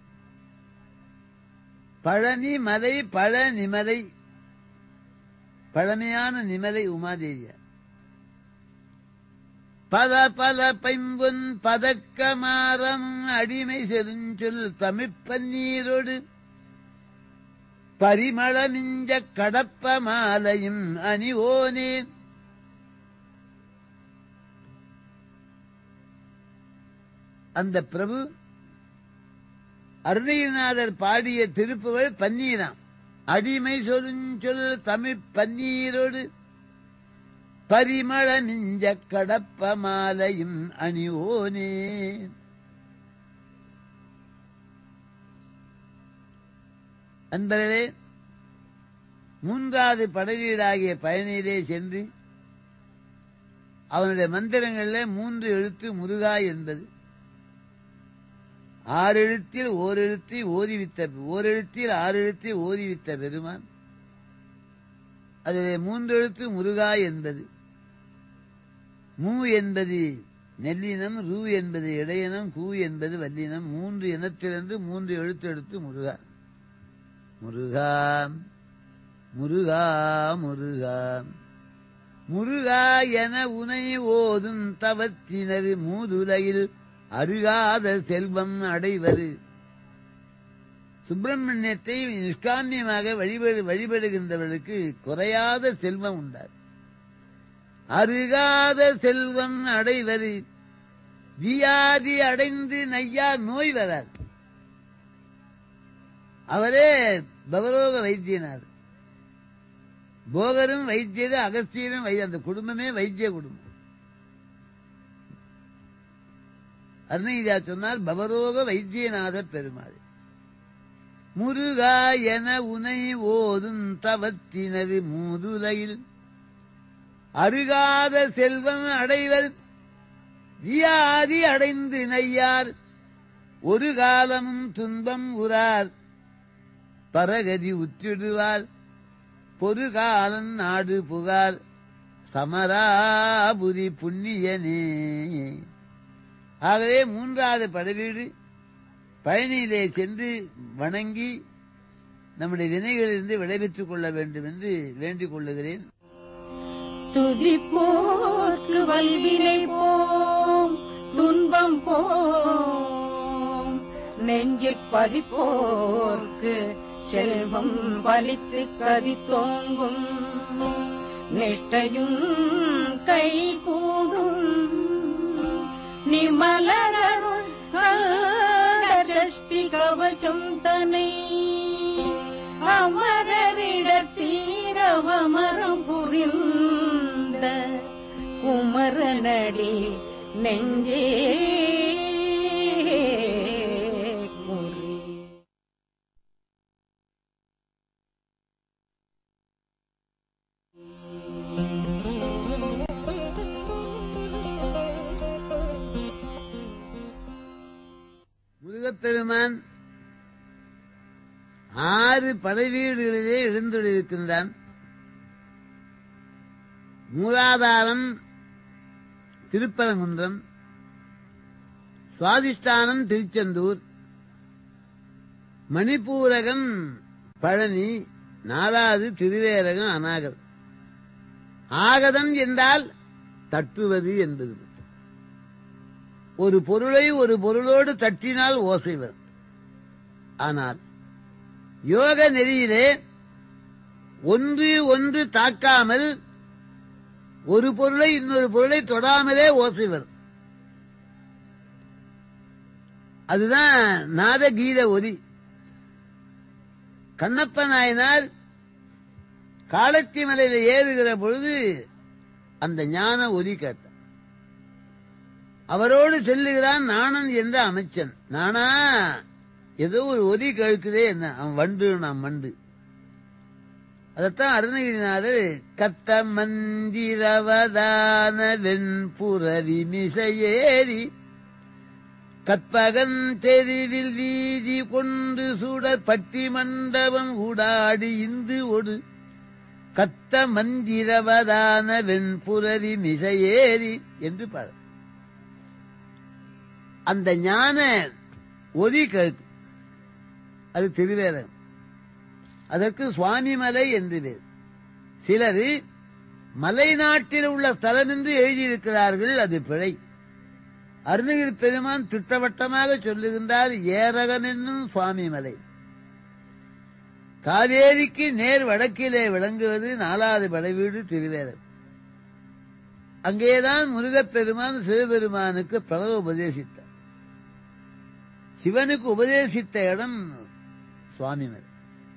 பழனிமலை பழனிமலை பழமையான நிமலை உமாதேவியார் பல பல பைம்பொன் பதக்கமாரம் அடிமை செருஞ்சொல் தமிழ்ப்பன்னீரோடு பரிமளமிஞ்ச கடப்ப மாலையும் அணிவோனே அந்த பிரபு அருணகிரிநாதர் பாடிய திருப்புகள் பன்னீராம் அடிமை சொருஞ்சொல் தமிழ் பன்னீரோடு பரிமள மிஞ்ச கடப்ப மாலையும் அணிவோனே அன்பர்களே மூன்றாவது படவீடாகிய பயணியிலே சென்று அவனுடைய மந்திரங்களில் மூன்று எழுத்து முருகா என்பது ஆறு எழுத்தில் ஓரெழுத்தை ஓதிவித்த ஓரெழுத்தில் ஆறு எழுத்தை ஓதிவித்த பெருமான் அதிலே மூன்று எழுத்து முருகா என்பது மூ என்பது நெல்லினம் ரூ என்பது இடையினம் கூ என்பது வல்லினம் மூன்று இனத்திலிருந்து மூன்று எழுத்து எடுத்து முருகா முருகா முருகா முருகா முருகா என உனை ஓதும் தவத்தினர் மூதுலகில் அருகாத செல்வம் அடைவது சுப்பிரமணியத்தை நிஷ்காமியமாக வழிபடு வழிபடுகின்றவர்களுக்கு குறையாத செல்வம் உண்டார் அருகாத செல்வம் அடைவது வியாதி அடைந்து நையா நோய் வராது அவரே பவரோக வைத்தியனார் போகரும் வைத்தியரு அகஸ்தியரும் வை அந்த குடும்பமே வைத்திய குடும்பம் அருணகிரியா சொன்னார் பவரோக வைத்தியநாத பெருமாள் முருகா என உனை ஓதும் தவத்தினது மூதுலையில் அருகாத செல்வம் அடைவர் வியாதி அடைந்து நையார் ஒரு காலமும் துன்பம் உறார் பரகதி உற்றிடுவார் பொறுகாலன் நாடு புகார் சமராபுரி புண்ணியனே ஆகவே மூன்றாவது படவீடு பழனியிலே சென்று வணங்கி நம்முடைய வினைகளிலிருந்து விடைபெற்றுக் கொள்ள வேண்டும் என்று வேண்டிக் கொள்ளுகிறேன் துதிப்போர்க்கு வல்வினை போம் துன்பம் போம் நெஞ்சிற் பதிப்போர்க்கு செல்வம் பலித்து கதி தோங்கும் நிஷ்டையும் கை கூடும் நிமலரருள் கஷ்டி கவச்சம் தனை அமரரிடத்தீரவமரம் புரிந்த குமரனடி நெஞ்சே குறி முருகப்பெருமான் ஆறு படைவீடுகளிலே எழுந்துள்ளிருக்கின்றான் மூலாதாரம் திருப்பரங்குன்றம் சுவாதிஷ்டானம் திருச்செந்தூர் மணிப்பூரகம் பழனி நாலாவது திருவேரகம் அநாகர் ஆகதம் என்றால் தட்டுவது என்பது ஒரு பொருளை ஒரு பொருளோடு தட்டினால் ஓசை வரும் ஆனால் யோக நெறியிலே ஒன்று ஒன்று தாக்காமல் ஒரு பொருளை இன்னொரு பொருளை தொடாமலே ஓசை வரும் அதுதான் நாதகீத ஒலி கண்ணப்ப நாயனார் காலத்தி மலையில ஏறுகிற பொழுது அந்த ஞான ஒலி கேட்டார் அவரோடு செல்லுகிறான் நாணன் என்ற அமைச்சன் நானா ஏதோ ஒரு ஒலி கேட்குதே என்ன அவன் வண்டு நான் மண்டு அதத்தான் அருணகிரிநாதர் கத்த மந்திரவதான வெண்புறவி மிசையேறி கற்பகன் தெருவில் வீதி கொண்டு சுடர் பட்டி மண்டபம் ஊடாடி இந்து ஒடு கத்த மந்திரவதான வெண்புறவி மிசையேறி என்று பாரு அந்த ஞான ஒலி கேட்கும் அது திருவேதம் அதற்கு சுவாமிமலை என்று பேர் சிலர் மலை நாட்டில் உள்ள ஸ்தலம் என்று எழுதியிருக்கிறார்கள் அது பிழை அருணகிரி பெருமான் திட்டவட்டமாக சொல்லுகின்றார் ஏரகம் என்னும் சுவாமிமலை காவேரிக்கு நேர் வடக்கிலே விளங்குவது நாலாவது படைவீடு திருவேதம் அங்கேதான் முருகப்பெருமான் சிவபெருமானுக்கு பிளவு உபதேசித்தார் சிவனுக்கு உபதேசித்த இடம் சுவாமிமலை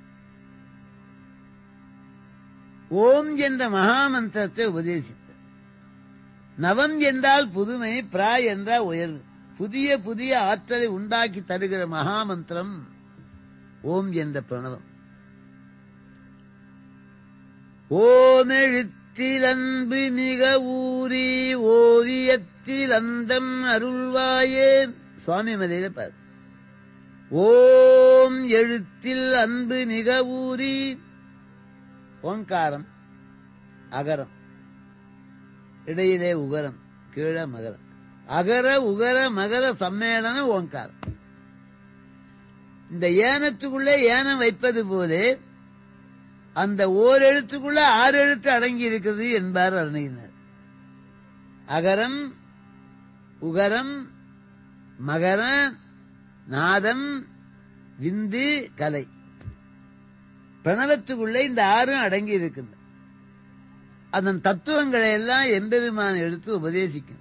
ஓம் என்ற மகாமந்திரத்தை உபதேசித்தார் நவம் என்றால் புதுமை பிரா என்றால் உயர்வு புதிய புதிய ஆற்றலை உண்டாக்கி தருகிற மகாமந்திரம் ஓம் என்ற பிரணவம் ஓம் எழுத்தில் அன்பு மிக ஊறி ஓவியத்தில் அந்தம் அருள்வாயே சுவாமி மலையில பாரு ஓம் எழுத்தில் அன்பு மிக ஊறி ஓங்காரம் அகரம் இடையிலே உகரம் கீழே மகரம் அகர உகர மகர சம்மேளனம் ஓங்காரம் இந்த ஏனத்துக்குள்ளே ஏனம் வைப்பது போலே அந்த ஓர் எழுத்துக்குள்ள ஆறு எழுத்து அடங்கி இருக்கிறது என்பார் அருணையினர் அகரம் உகரம் மகர நாதம் விந்து கலை பிரணவத்துக்குள்ளே இந்த ஆறும் அடங்கி இருக்கின்றன அதன் தத்துவங்களை எல்லாம் எம்பெருமான் எடுத்து உபதேசிக்கின்ற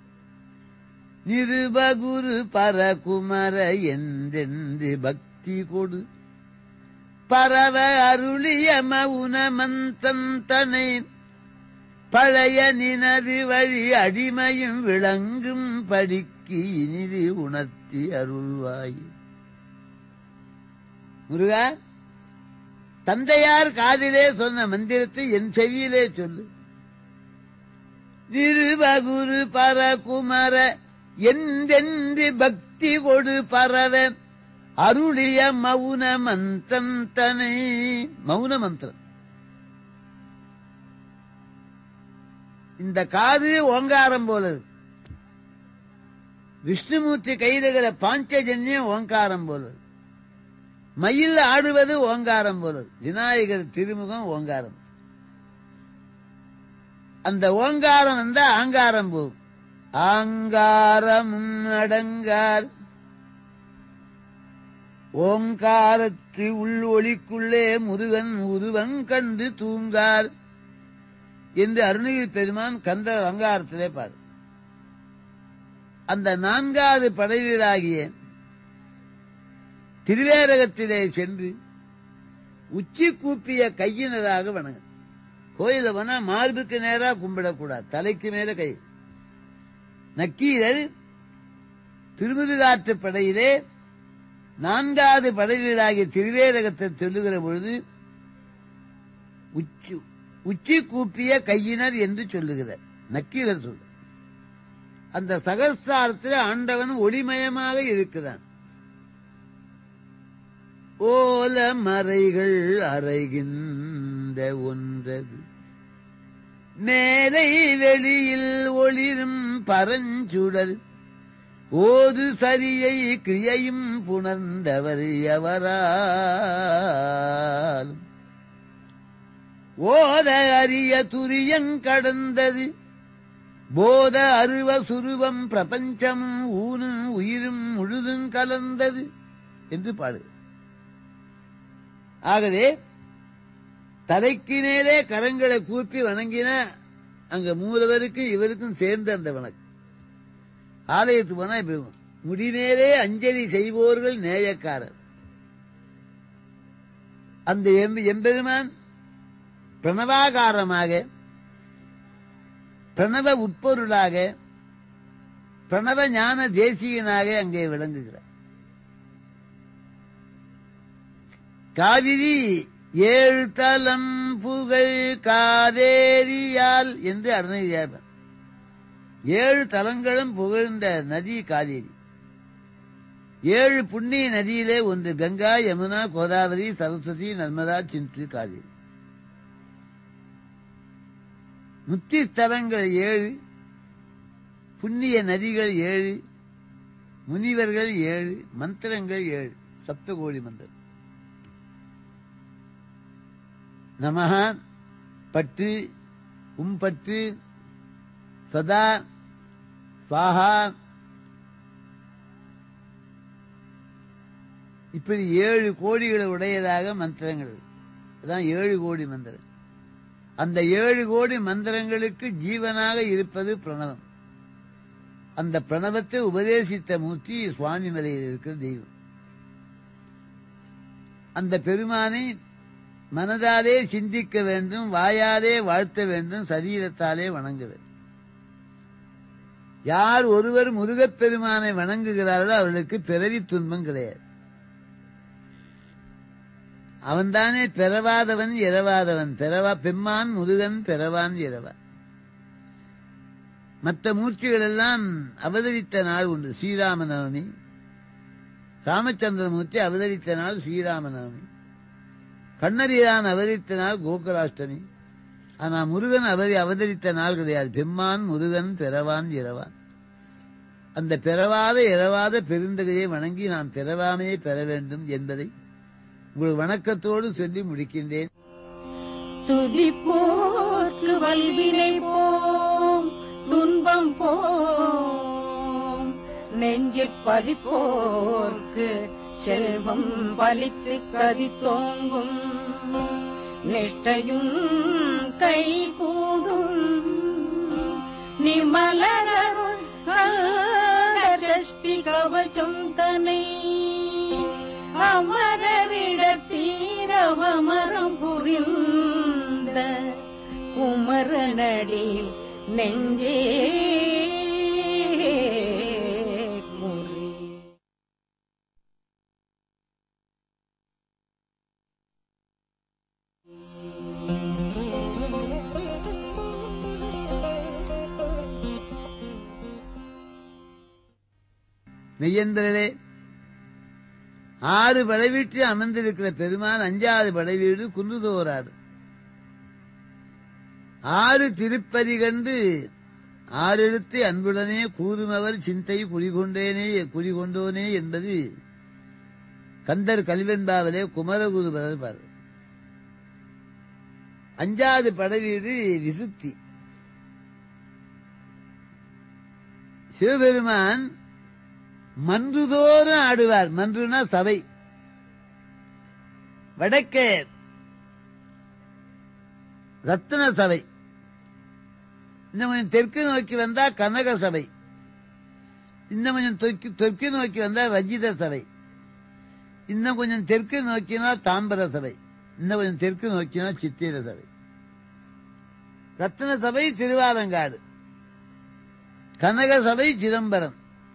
நிருபகுரு பரகுமர என்றென்று பக்தி கொடு பரவ அருளிய மவுன மந்தந்தனை பழைய நினது வழி அடிமையும் விளங்கும் படிக்கு இனிது உணர்த்தி அருள்வாய் முருகா தந்தையார் காதிலே சொன்ன மந்திரத்தை என் செவியிலே சொல்லு திருவகுரு பரகுமர என்றென்று பக்தி கொடு பரவ அருளிய மௌன மந்திரம் தனை மௌன மந்திரம் இந்த காது ஓங்காரம் போலது விஷ்ணுமூர்த்தி கையில் இருக்கிற பாஞ்சஜன்யம் ஓங்காரம் போலது மயில் ஆடுவது ஓங்காரம் போலது விநாயகர் திருமுகம் ஓங்காரம் அந்த ஓங்காரம் வந்தா ஆங்காரம் போகும் ஆங்காரமும் அடங்கார் ஓங்காரத்து உள் ஒளிக்குள்ளே முருகன் உருவன் கண்டு தூங்கார் என்று அருணகிரி பெருமான் கந்த அங்காரத்திலே பாரு அந்த நான்காவது படைவீடாகிய திருவேரகத்திலே சென்று உச்சி கூப்பிய கையினராக வணங்க கோயில போனா மார்புக்கு நேரா கும்பிடக்கூடாது தலைக்கு மேல கை நக்கீரர் திருமுருகாற்று படையிலே நான்காவது படைவீடாகிய திருவேரகத்தை சொல்லுகிற பொழுது உச்சி உச்சி கூப்பிய கையினர் என்று சொல்லுகிறார் நக்கீரர் சொல்ல அந்த சகஸ்தாரத்தில் ஆண்டவன் ஒளிமயமாக இருக்கிறான் ஓல மறைகள் அறைகின்ற ஒன்றது மேலை வெளியில் ஒளிரும் பரஞ்சுடர் ஓது சரியை கிரியையும் புணர்ந்தவர் எவரால் ஓத அரிய துரியங் கடந்தது போத அருவ சுருவம் பிரபஞ்சமும் ஊனும் உயிரும் முழுதும் கலந்தது என்று பாடு ஆகவே தலைக்கு மேலே கரங்களை கூப்பி வணங்கின அங்க மூலவருக்கு இவருக்கும் சேர்ந்து அந்த வணக்கம் ஆலயத்துக்கு போனா இப்ப முடிமேலே அஞ்சலி செய்வோர்கள் நேயக்காரர் அந்த எம்- எம்பெருமான் பிரணவாகாரமாக பிரணவ உட்பொருளாக பிரணவ ஞான தேசியனாக அங்கே விளங்குகிறார் காவிரி ஏழு தலம் புகழ் காவேரியால் என்று அருணகிரியார் ஏழு தலங்களும் புகழ்ந்த நதி காவேரி ஏழு புண்ணிய நதியிலே ஒன்று கங்கா யமுனா கோதாவரி சரஸ்வதி நர்மதா சிந்து காவேரி முத்தி ஸ்தலங்கள் ஏழு புண்ணிய நதிகள் ஏழு முனிவர்கள் ஏழு மந்திரங்கள் ஏழு சப்தகோடி மந்திரம் நமஹ பட்டு உம்பட்டு சதா சுவாஹா இப்படி ஏழு கோடிகளை உடையதாக மந்திரங்கள் அதான் ஏழு கோடி மந்திரம் அந்த ஏழு கோடி மந்திரங்களுக்கு ஜீவனாக இருப்பது பிரணவம் அந்த பிரணவத்தை உபதேசித்த மூர்த்தி சுவாமி மலையில் இருக்கிற தெய்வம் அந்த பெருமானை மனதாலே சிந்திக்க வேண்டும் வாயாலே வாழ்த்த வேண்டும் சரீரத்தாலே வணங்க வேண்டும் யார் ஒருவர் முருகப் பெருமானை வணங்குகிறார்களோ அவர்களுக்கு பிறவி துன்பம் கிடையாது அவன்தானே பெறவாதவன் இரவாதவன் பெறவா பெம்மான் முருகன் பெறவான் இரவா மற்ற மூர்த்திகள் எல்லாம் அவதரித்த நாள் உண்டு ஸ்ரீராம நவமி ராமச்சந்திரமூர்த்தி அவதரித்த நாள் ஸ்ரீராம நவமி கண்ணரியான் அவதரித்த நாள் கோகுலாஷ்டமி ஆனா முருகன் அவரி அவதரித்த நாள் கிடையாது பெம்மான் முருகன் பெறவான் இரவான் அந்த பெறவாத இரவாத பெருந்தகையை வணங்கி நாம் பெறவாமையே பெற வேண்டும் என்பதை உங்கள் வணக்கத்தோடு சொல்லி முடிக்கின்றேன் துதிப்போர்க்கு வல்வினை போம் துன்பம் போம் நெஞ்சிற் பதிப்போர்க்கு செல்வம் பலித்து கதி தோங்கும் நிஷ்டையும் கை கூடும் நிமலருள் சஷ்டி கவச்சம் தனை அமரரிடத்தீரவமரம் புரிந்த குமரனடி நெஞ்சே மெய்யன்பர்களே ஆறு படை வீட்டில் அமர்ந்திருக்கிற பெருமான் அஞ்சாறு படை வீடு குன்றுதோராடு ஆறு திருப்பதி கண்டு ஆறெழுத்து அன்புடனே கூறுமவர் சிந்தை குடிகொண்டேனே குடிகொண்டோனே என்பது கந்தர் கல்வெண்பாவிலே குமரகுருபரர் பாரு அஞ்சாவது படவீடு விசுத்தி சிவபெருமான் மன்றுதோறும் ஆடுவார் மன்றுனா சபை வடக்கே ரத்ன சபை இன்னும் கொஞ்சம் தெற்கு நோக்கி வந்தா கனக சபை இன்னும் கொஞ்சம் தெற்கு தெற்கு நோக்கி வந்தா ரஜித சபை இன்னும் கொஞ்சம் தெற்கு நோக்கினா தாம்பர சபை இன்னும் கொஞ்சம் தெற்கு நோக்கினா சித்திர சபை ரத்ன சபை திருவாலங்காடு கனக சபை சிதம்பரம்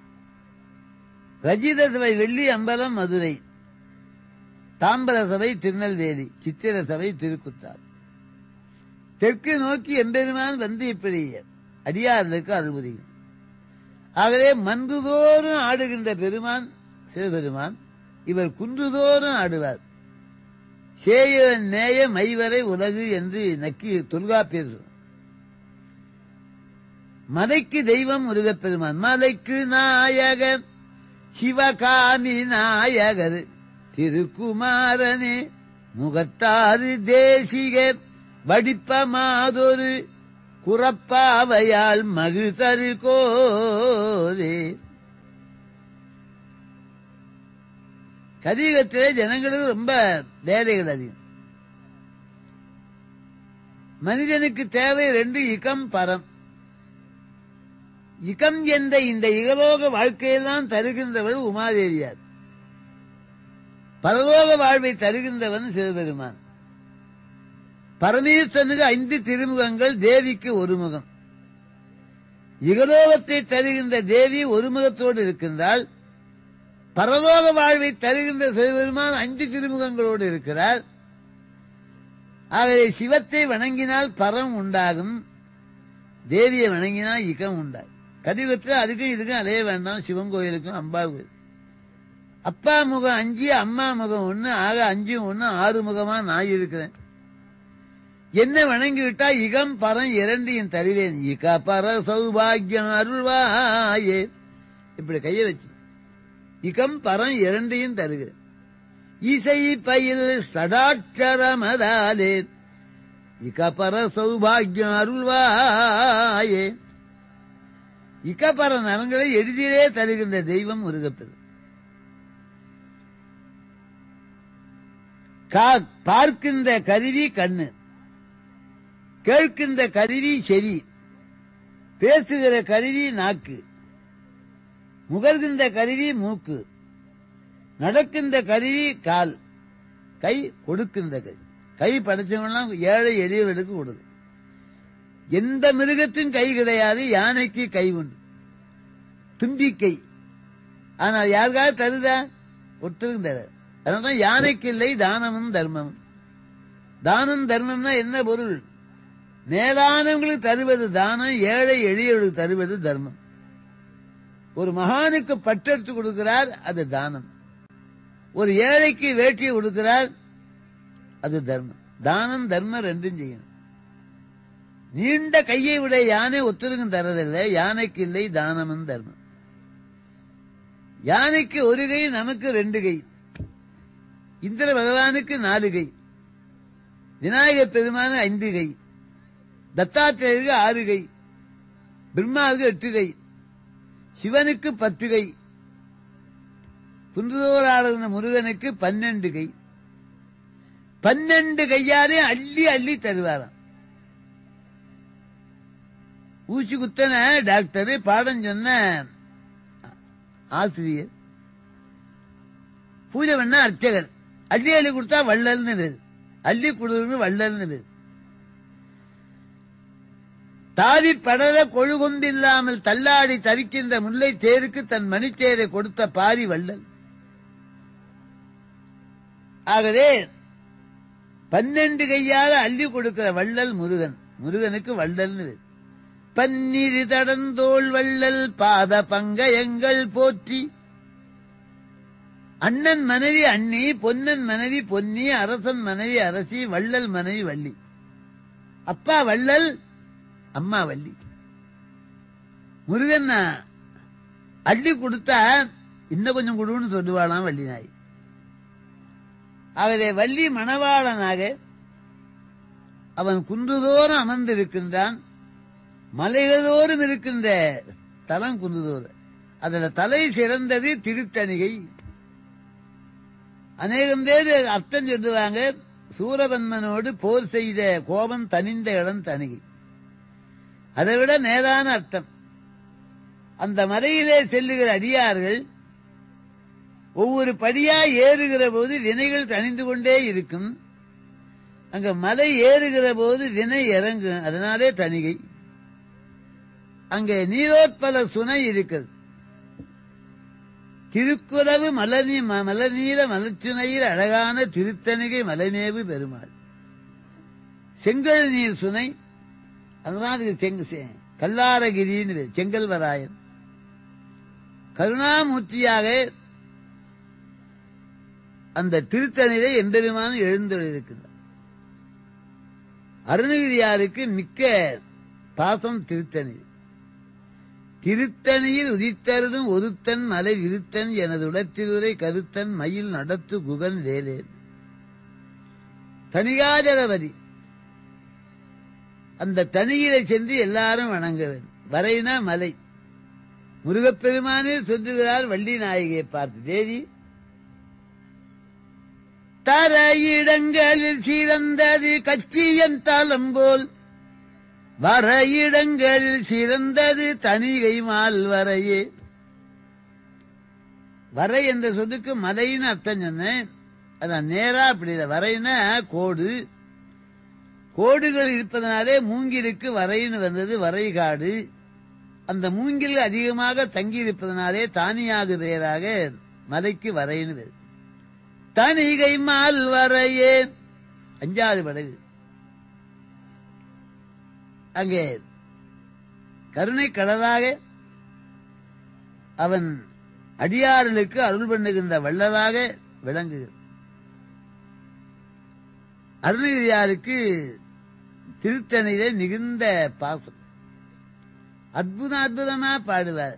ரஜித சபை வெள்ளி அம்பலம் மதுரை தாம்பர சபை திருநெல்வேலி சித்திர சபை திருக்குத்தார் தெற்கு நோக்கி எம்பெருமான் வந்து இப்படி அடியார்களுக்கு அனுமதியும் ஆகவே மன்றுதோறும் ஆடுகின்ற பெருமான் சிவபெருமான் இவர் குன்றுதோறும் ஆடுவார் சேயவன் நேய மைவரை உலகு என்று நக்கி தொல்காப்பியர் சொன்னார். மலைக்கு தெய்வம் முருகப்பெருமான் மலைக்கு நாயகர் சிவகாமி நாயகர் திருக்குமாரனே முகத்தாறு தேசிக வடிப்ப மாதொரு குறப்பாவையால் மகு தரு கோரே கலியுகத்திலே ஜனங்களுக்கு ரொம்ப வேலைகள் அதிகம் மனிதனுக்கு தேவை ரெண்டு இகம் பரம் இகம் என்ற இந்த இகலோக வாழ்க்கையெல்லாம் தருகின்றவர் உமாதேவியார் பரலோக வாழ்வை தருகின்றவன் சிவபெருமான் பரமேஸ்வரனுக்கு ஐந்து திருமுகங்கள் தேவிக்கு ஒரு முகம் இகலோகத்தை தருகின்ற தேவி ஒரு முகத்தோடு இருக்கின்றால் பரலோக வாழ்வை தருகின்ற சிவபெருமான் ஐந்து திருமுகங்களோடு இருக்கிறார் ஆகவே சிவத்தை வணங்கினால் பரம் உண்டாகும் தேவியை வணங்கினால் இகம் உண்டாகும் கலியுகத்தில் அதுக்கும் இதுக்கும் அலைய வேண்டாம் சிவன் கோயிலுக்கும் அம்பாள் கோயில் அப்பா முகம் அஞ்சு அம்மா முகம் ஒண்ணு ஆக அஞ்சும் ஒண்ணு ஆறு முகமா நான் இருக்கிறேன் என்ன வணங்கி விட்டா இகம் பரம் இரண்டையும் தருவேன் இக பர சௌபாகியம் அருள்வாயே இப்படி கைய வச்சு இகம் பரம் இரண்டையும் தருகிறேன் இசை பயில் சடாட்சரமதாலே இகபர சௌபாகியம் அருள்வாயே இகபர நலங்களை எளிதிலே தருகின்ற தெய்வம் முருகப்பெரு கா- பார்க்கின்ற கருவி கண்ணு கேட்கின்ற கருவி செவி பேசுகிற கருவி நாக்கு முகர்கின்ற கருவி மூக்கு நடக்கின்ற கருவி கால் கை கொடுக்கின்ற கை கை படைச்சவங்கலாம் ஏழை எளியவர்களுக்கு கொடுக்கும் எந்த மிருகத்தின் கை கிடையாது யானைக்கு கை உண்டு தும்பிக்கை ஆனால் யாருக்காவது தருதா ஒருத்தருக்கும் தராது அதனால்தான் யானைக்கு இல்லை தானமும் தர்மமும் தானம் தர்மம்னா என்ன பொருள் மேலானவங்களுக்கு தருவது தானம் ஏழை எளியவர்களுக்கு தருவது தர்மம் ஒரு மகானுக்கு பட்டெடுத்து கொடுக்கிறார் அது தானம் ஒரு ஏழைக்கு வேட்டியை கொடுக்கிறார் அது தர்மம் தானம் தர்மம் ரெண்டும் செய்யணும் நீண்ட கையை விட யானை ஒத்துருக்கும் தரதில்லை யானைக்கு இல்லை தானமும் தர்மம் யானைக்கு ஒரு கை நமக்கு ரெண்டு கை இந்திர பகவானுக்கு நாலு கை விநாயகர் பெருமான ஐந்து கை தத்தாத்திரேயருக்கு ஆறு கை பிரம்மாவுக்கு எட்டு கை சிவனுக்கு பத்து கை குன்றுதோராளன முருகனுக்கு பன்னெண்டு கை பன்னெண்டு கையாலே அள்ளி அள்ளி தருவாராம் ஊசி குத்தன டாக்டர் பாடம் சொன்ன ஆசிரியர் பூஜை பண்ண அர்ச்சகர் அள்ளி அள்ளி கொடுத்தா வள்ளல்னு பேரு அள்ளி கொடுன்னு வள்ளல்னு பேரு தாவி படர கொழுகொம்பில்லாமல் தள்ளாடி தவிக்கின்ற முல்லை தேருக்கு தன் மணித்தேரை கொடுத்த பாரி வள்ளல் ஆகவே பன்னெண்டு கையால அள்ளி கொடுக்கிற வள்ளல் முருகன் முருகனுக்கு வள்ளல்னு பேரு. பன்னிரு தடந்தோள் வள்ளல் பாத பங்கயங்கள் போற்றி அண்ணன் மனைவி அண்ணி பொன்னன் மனைவி பொன்னி அரசன் மனைவி அரசி வள்ளல் மனைவி வள்ளி அப்பா வள்ளல் அம்மா வள்ளி முருகன் அள்ளி கொடுத்தா இன்னும் கொஞ்சம் கொடுன்னு சொல்லுவாளாம் வள்ளி நாய் அவரை வள்ளி மணவாளனாக அவன் குன்றுதோறும் அமர்ந்திருக்கின்றான் மலைகளோறும் இருக்கின்ற தலம் குன்றுதோறு அதுல தலை சிறந்தது திருத்தணிகை அநேகம் பேர் அர்த்தம் சொல்லுவாங்க சூரபன்மனோடு போர் செய்த கோபம் தனிந்த இடம் தணிகை அதை விட மேலான அர்த்தம் அந்த மலையிலே செல்லுகிற அடியார்கள் ஒவ்வொரு படியா ஏறுகிற போது வினைகள் தணிந்து கொண்டே இருக்கும் அங்க மலை ஏறுகிற போது வினை இறங்கும் அதனாலே தணிகை அங்க நீரோத்பல சுனை இருக்குது திருக்குறவு மலர்நீ மலர்நீல மலச்சுனையில் அழகான திருத்தணிகை மலைமேவு பெருமாள் செங்கல் நீர் சுனை அதுதான் அதுக்கு செங்க செ- கல்லாரகிரின்னு பேர், செங்கல்வராயன் கருணாமூர்த்தியாக அந்த திருத்தணிலை எம்பெருமானும் எழுந்தொழிருக்கிறார் அருணகிரியாருக்கு மிக்க பாசம் திருத்தணி திருத்தணியில் உதித்தருடும் ஒருத்தன் மலை விருத்தன் எனது உடத்திலுரை கருத்தன் மயில் நடத்து குகன் வேலே தனிகாஜலவதி அந்த தனியிலை சென்று எல்லாரும் வணங்க வேண்டும் வரைனா மலை முருகப்பெருமானே சொல்லுகிறார் வள்ளி நாயகியை பார்த்து தேவி தரையிடங்களில் சிறந்தது கச்சியன் தலம் போல் வரையிடங்களில் சிறந்தது தணிகை மால் வரையே வரை என்ற சொல்லுக்கு மலைன்னு அர்த்தம் சொன்னேன் அதான் நேரா அப்படி இல்லை வரைன்னா கோடு கோடுகள் இருப்பதனாலே மூங்கிலுக்கு வரைன்னு வந்தது வரைகாடு அந்த மூங்கில் அதிகமாக தங்கி இருப்பதனாலே தானியாக பெயராக மலைக்கு வரைன்னு பேர் தணிகை மால் வரையே அஞ்சாவது படகு அங்கே கருணை கடலாக அவன் அடியார்களுக்கு அருள் பண்ணுகின்ற வள்ளலாக விளங்குகிறது அருணகிரியாருக்கு திருத்தணியிலே மிகுந்த பாசம் அற்புதம் அற்புதமா பாடுவார்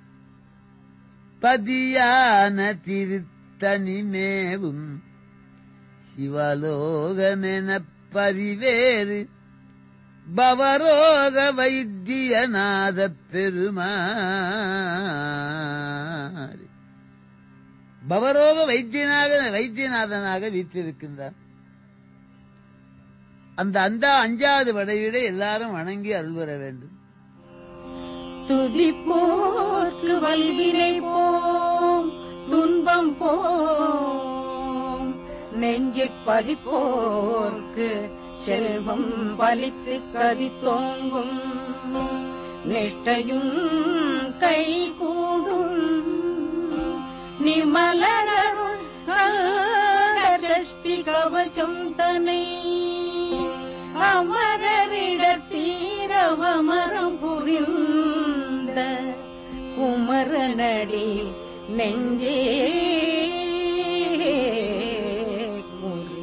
பதியான திருத்தணி மேவும் சிவலோகமென பரிவேறு பவரோக வைத்தியநாத பெருமாள் பவரோக வைத்தியனாக வைத்தியநாதனாக வீற்றிருக்கின்றார் அந்த அந்த அஞ்சாவது படையிட எல்லாரும் வணங்கி அருள்வர வேண்டும் துதிப்போர்க்கு வல்வினை போம் துன்பம் போம் நெஞ்சிற் பதிப்போர்க்கு செல்வம் பலித்து கதி தோங்கும் நிஷ்டையும் கை கூடும் நிமலருள் கஷ்டி கவச்சம் தனை அமரரிடத்தீரவமரம் புரிந்த குமரனடி நெஞ்சே குறி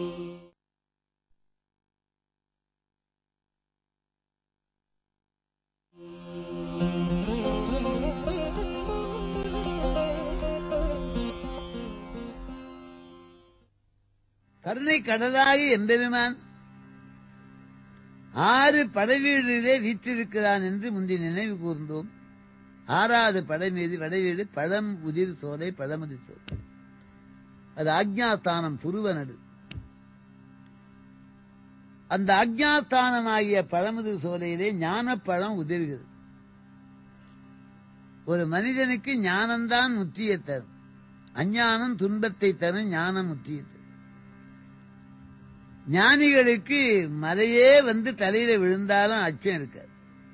கருணை கடலாகி எம்பெருமான் ஆறு படைவீடுகளே வீற்றிருக்கிறான் என்று முந்தி நினைவு கூர்ந்தோம் ஆறாவது படை மீது படைவீடு பழம் உதிர் சோலை பழமுதிர் சோலை அது ஆக்ஞாஸ்தானம் புருவனடு அந்த ஆக்ஞாஸ்தானமாகிய பழமுதிர் சோலையிலே ஞானப்பழம் உதிர்கிறது ஒரு மனிதனுக்கு ஞானம்தான் முத்தியை தரும் அஞ்ஞானம் துன்பத்தை தரும் ஞானம் முத்தியை தரும் ஞானிகளுக்கு மலையே வந்து தலையில விழுந்தாலும் அச்சம் இருக்காது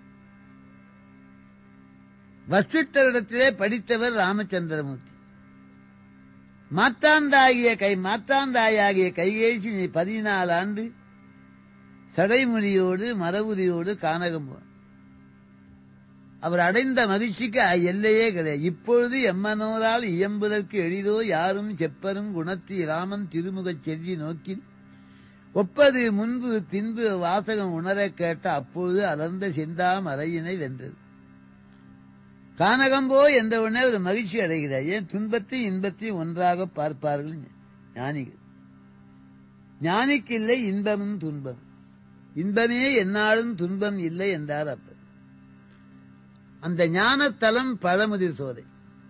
வசிஷ்டரிடத்திலே படித்தவர் ராமச்சந்திரமூர்த்தி மாத்தாந்தாகிய கை மாத்தாந்தாயாகிய கைகேசி நீ பதினாலு ஆண்டு சடைமுடியோடு மரபுரியோடு கானகம் போன அவர் அடைந்த மகிழ்ச்சிக்கு எல்லையே கிடையாது இப்பொழுது எம்மனோரால் இயம்புதற்கு எளிதோ யாரும் செப்பரும் குணத்தி ராமன் திருமுகச் செவ்வி நோக்கில் ஒப்பது முன்பு பின்பு வாசகம் உணரக் கேட்ட அப்பொழுது அலர்ந்த செந்தா மலையினை வென்றது கானகம்போ என்ற உடனே ஒரு மகிழ்ச்சி அடைகிறார் ஏன் துன்பத்தையும் இன்பத்தையும் ஒன்றாக பார்ப்பார்கள் ஞானிகள் ஞானிக்கு இல்லை இன்பமும் துன்பம் இன்பமே என்னாலும் துன்பம் இல்லை என்றார் அப்ப அந்த ஞானத்தலம் பழமுதிர் சோலை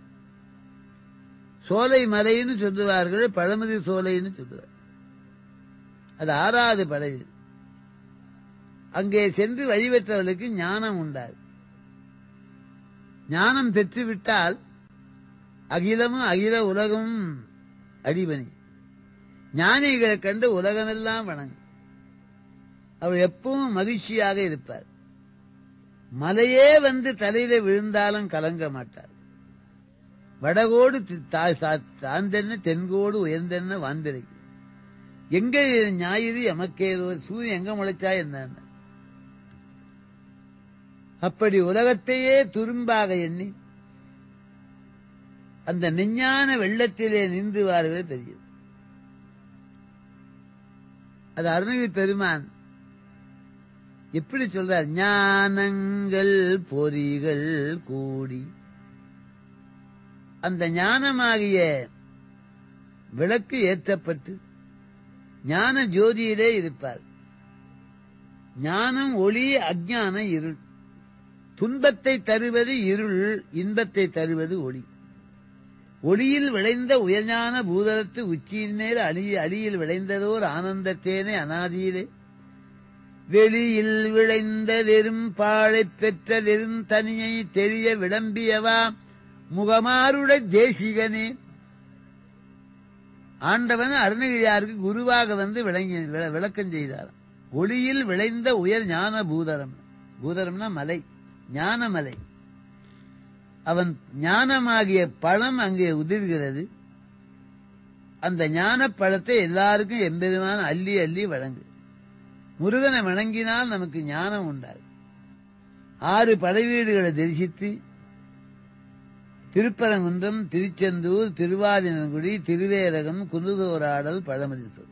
சோலை மலைன்னு சொல்லுவார்கள் பழமுதிர் சோலைன்னு சொல்லுவார் அது ஆறாவது படை அங்கே சென்று வழிபெற்றவர்களுக்கு ஞானம் உண்டாது ஞானம் பெற்றுவிட்டால் அகிலமும் அகில உலகமும் அடிபணி ஞானிகளை கண்டு உலகமெல்லாம் வணங்கும் அவர் எப்பவும் மகிழ்ச்சியாக இருப்பார் மலையே வந்து தலையில விழுந்தாலும் கலங்க மாட்டார் வடகோடு தி- தா- தா- தாழ்ந்தென்ன தென்கோடு உயர்ந்தென்ன வாந்திரைக்கும் எங்க ஞாயிறு எமக்கேதோ சூரியன் எங்க முளைச்சா என்ன அப்படி உலகத்தையே துரும்பாக எண்ணி அந்த மெஞ்ஞான வெள்ளத்திலே நீந்துவார்கள் தெரியுது அது அருணகிரி பெருமான் எப்படி சொல்றார் ஞானங்கள் பொறிகள் கூடி அந்த ஞானமாகிய விளக்கு ஏற்றப்பட்டு ஞான ஜோதியிலே இருப்பார் ஞானம் ஒளி அஞ்ஞான இருள் துன்பத்தை தருவது இருள் இன்பத்தை தருவது ஒளி ஒளியில் விளைந்த உயர்ஞான பூதலத்து உச்சியின் மேல் அழி அழியில் விளைந்ததோர் ஆனந்தத்தேனே அனாதியிலே வெளியில் விளைந்த வெறும் பாழைப் பெற்ற வெறும் தனியை தெரிய விளம்பியவா முகமாருட தேசிகனே ஆண்டவன் அருணகிரியாருக்கு குருவாக வந்து விளங்கி விள- விளக்கம் செய்தார் ஒளியில் விளைந்த உயர் ஞான பூதரம் பூதரம்னா மலை ஞானமலை அவன் ஞானமாகிய பழம் அங்கே உதிர்கிறது அந்த ஞான பழத்தை எல்லாருக்கும் எம்பெருமான் அள்ளி அள்ளி வழங்கு முருகனை வணங்கினால் நமக்கு ஞானம் உண்டாகும் ஆறு படைவீடுகளை தரிசித்து திருப்பரங்குன்றம் திருச்செந்தூர் திருவாதினங்குடி திருவேரகம் குந்துதோராடல் பழமதித்தூர்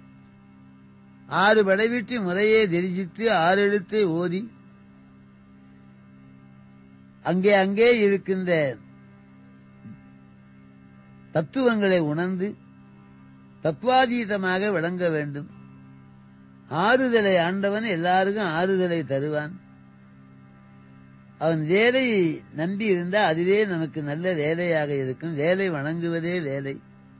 ஆறு படைவீட்டு முறையே தரிசித்து ஆறு எழுத்தை ஓதி அங்கே அங்கே இருக்கின்ற தத்துவங்களை உணர்ந்து தத்துவாதீதமாக விளங்க வேண்டும் ஆறுதலை ஆண்டவன் எல்லாருக்கும் ஆறுதலை தருவான் அவன் வேலை நம்பி இருந்தா அதுவே நமக்கு நல்ல வேலையாக இருக்கும் வேலை வணங்குவதே வேலை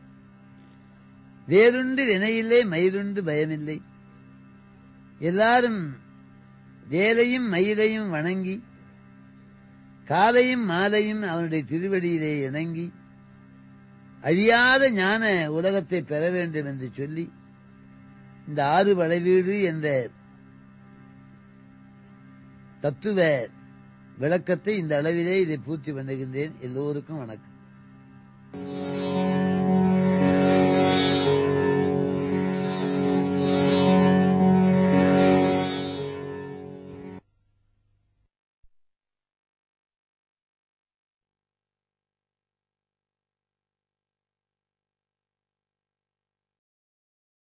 வேறுண்டு வினையில்லை மயிலுண்டு பயமில்லை எல்லாரும் வேலையும் மயிலையும் வணங்கி காலையும் மாலையும் அவனுடைய திருவடியிலே இணங்கி அழியாத ஞான உலகத்தை பெற வேண்டும் என்று சொல்லி இந்த ஆறு வளைவீடு என்ற தத்துவ விளக்கத்தை இந்த அளவிலே இதை பூர்த்தி பண்ணுகின்றேன் எல்லோருக்கும் வணக்கம்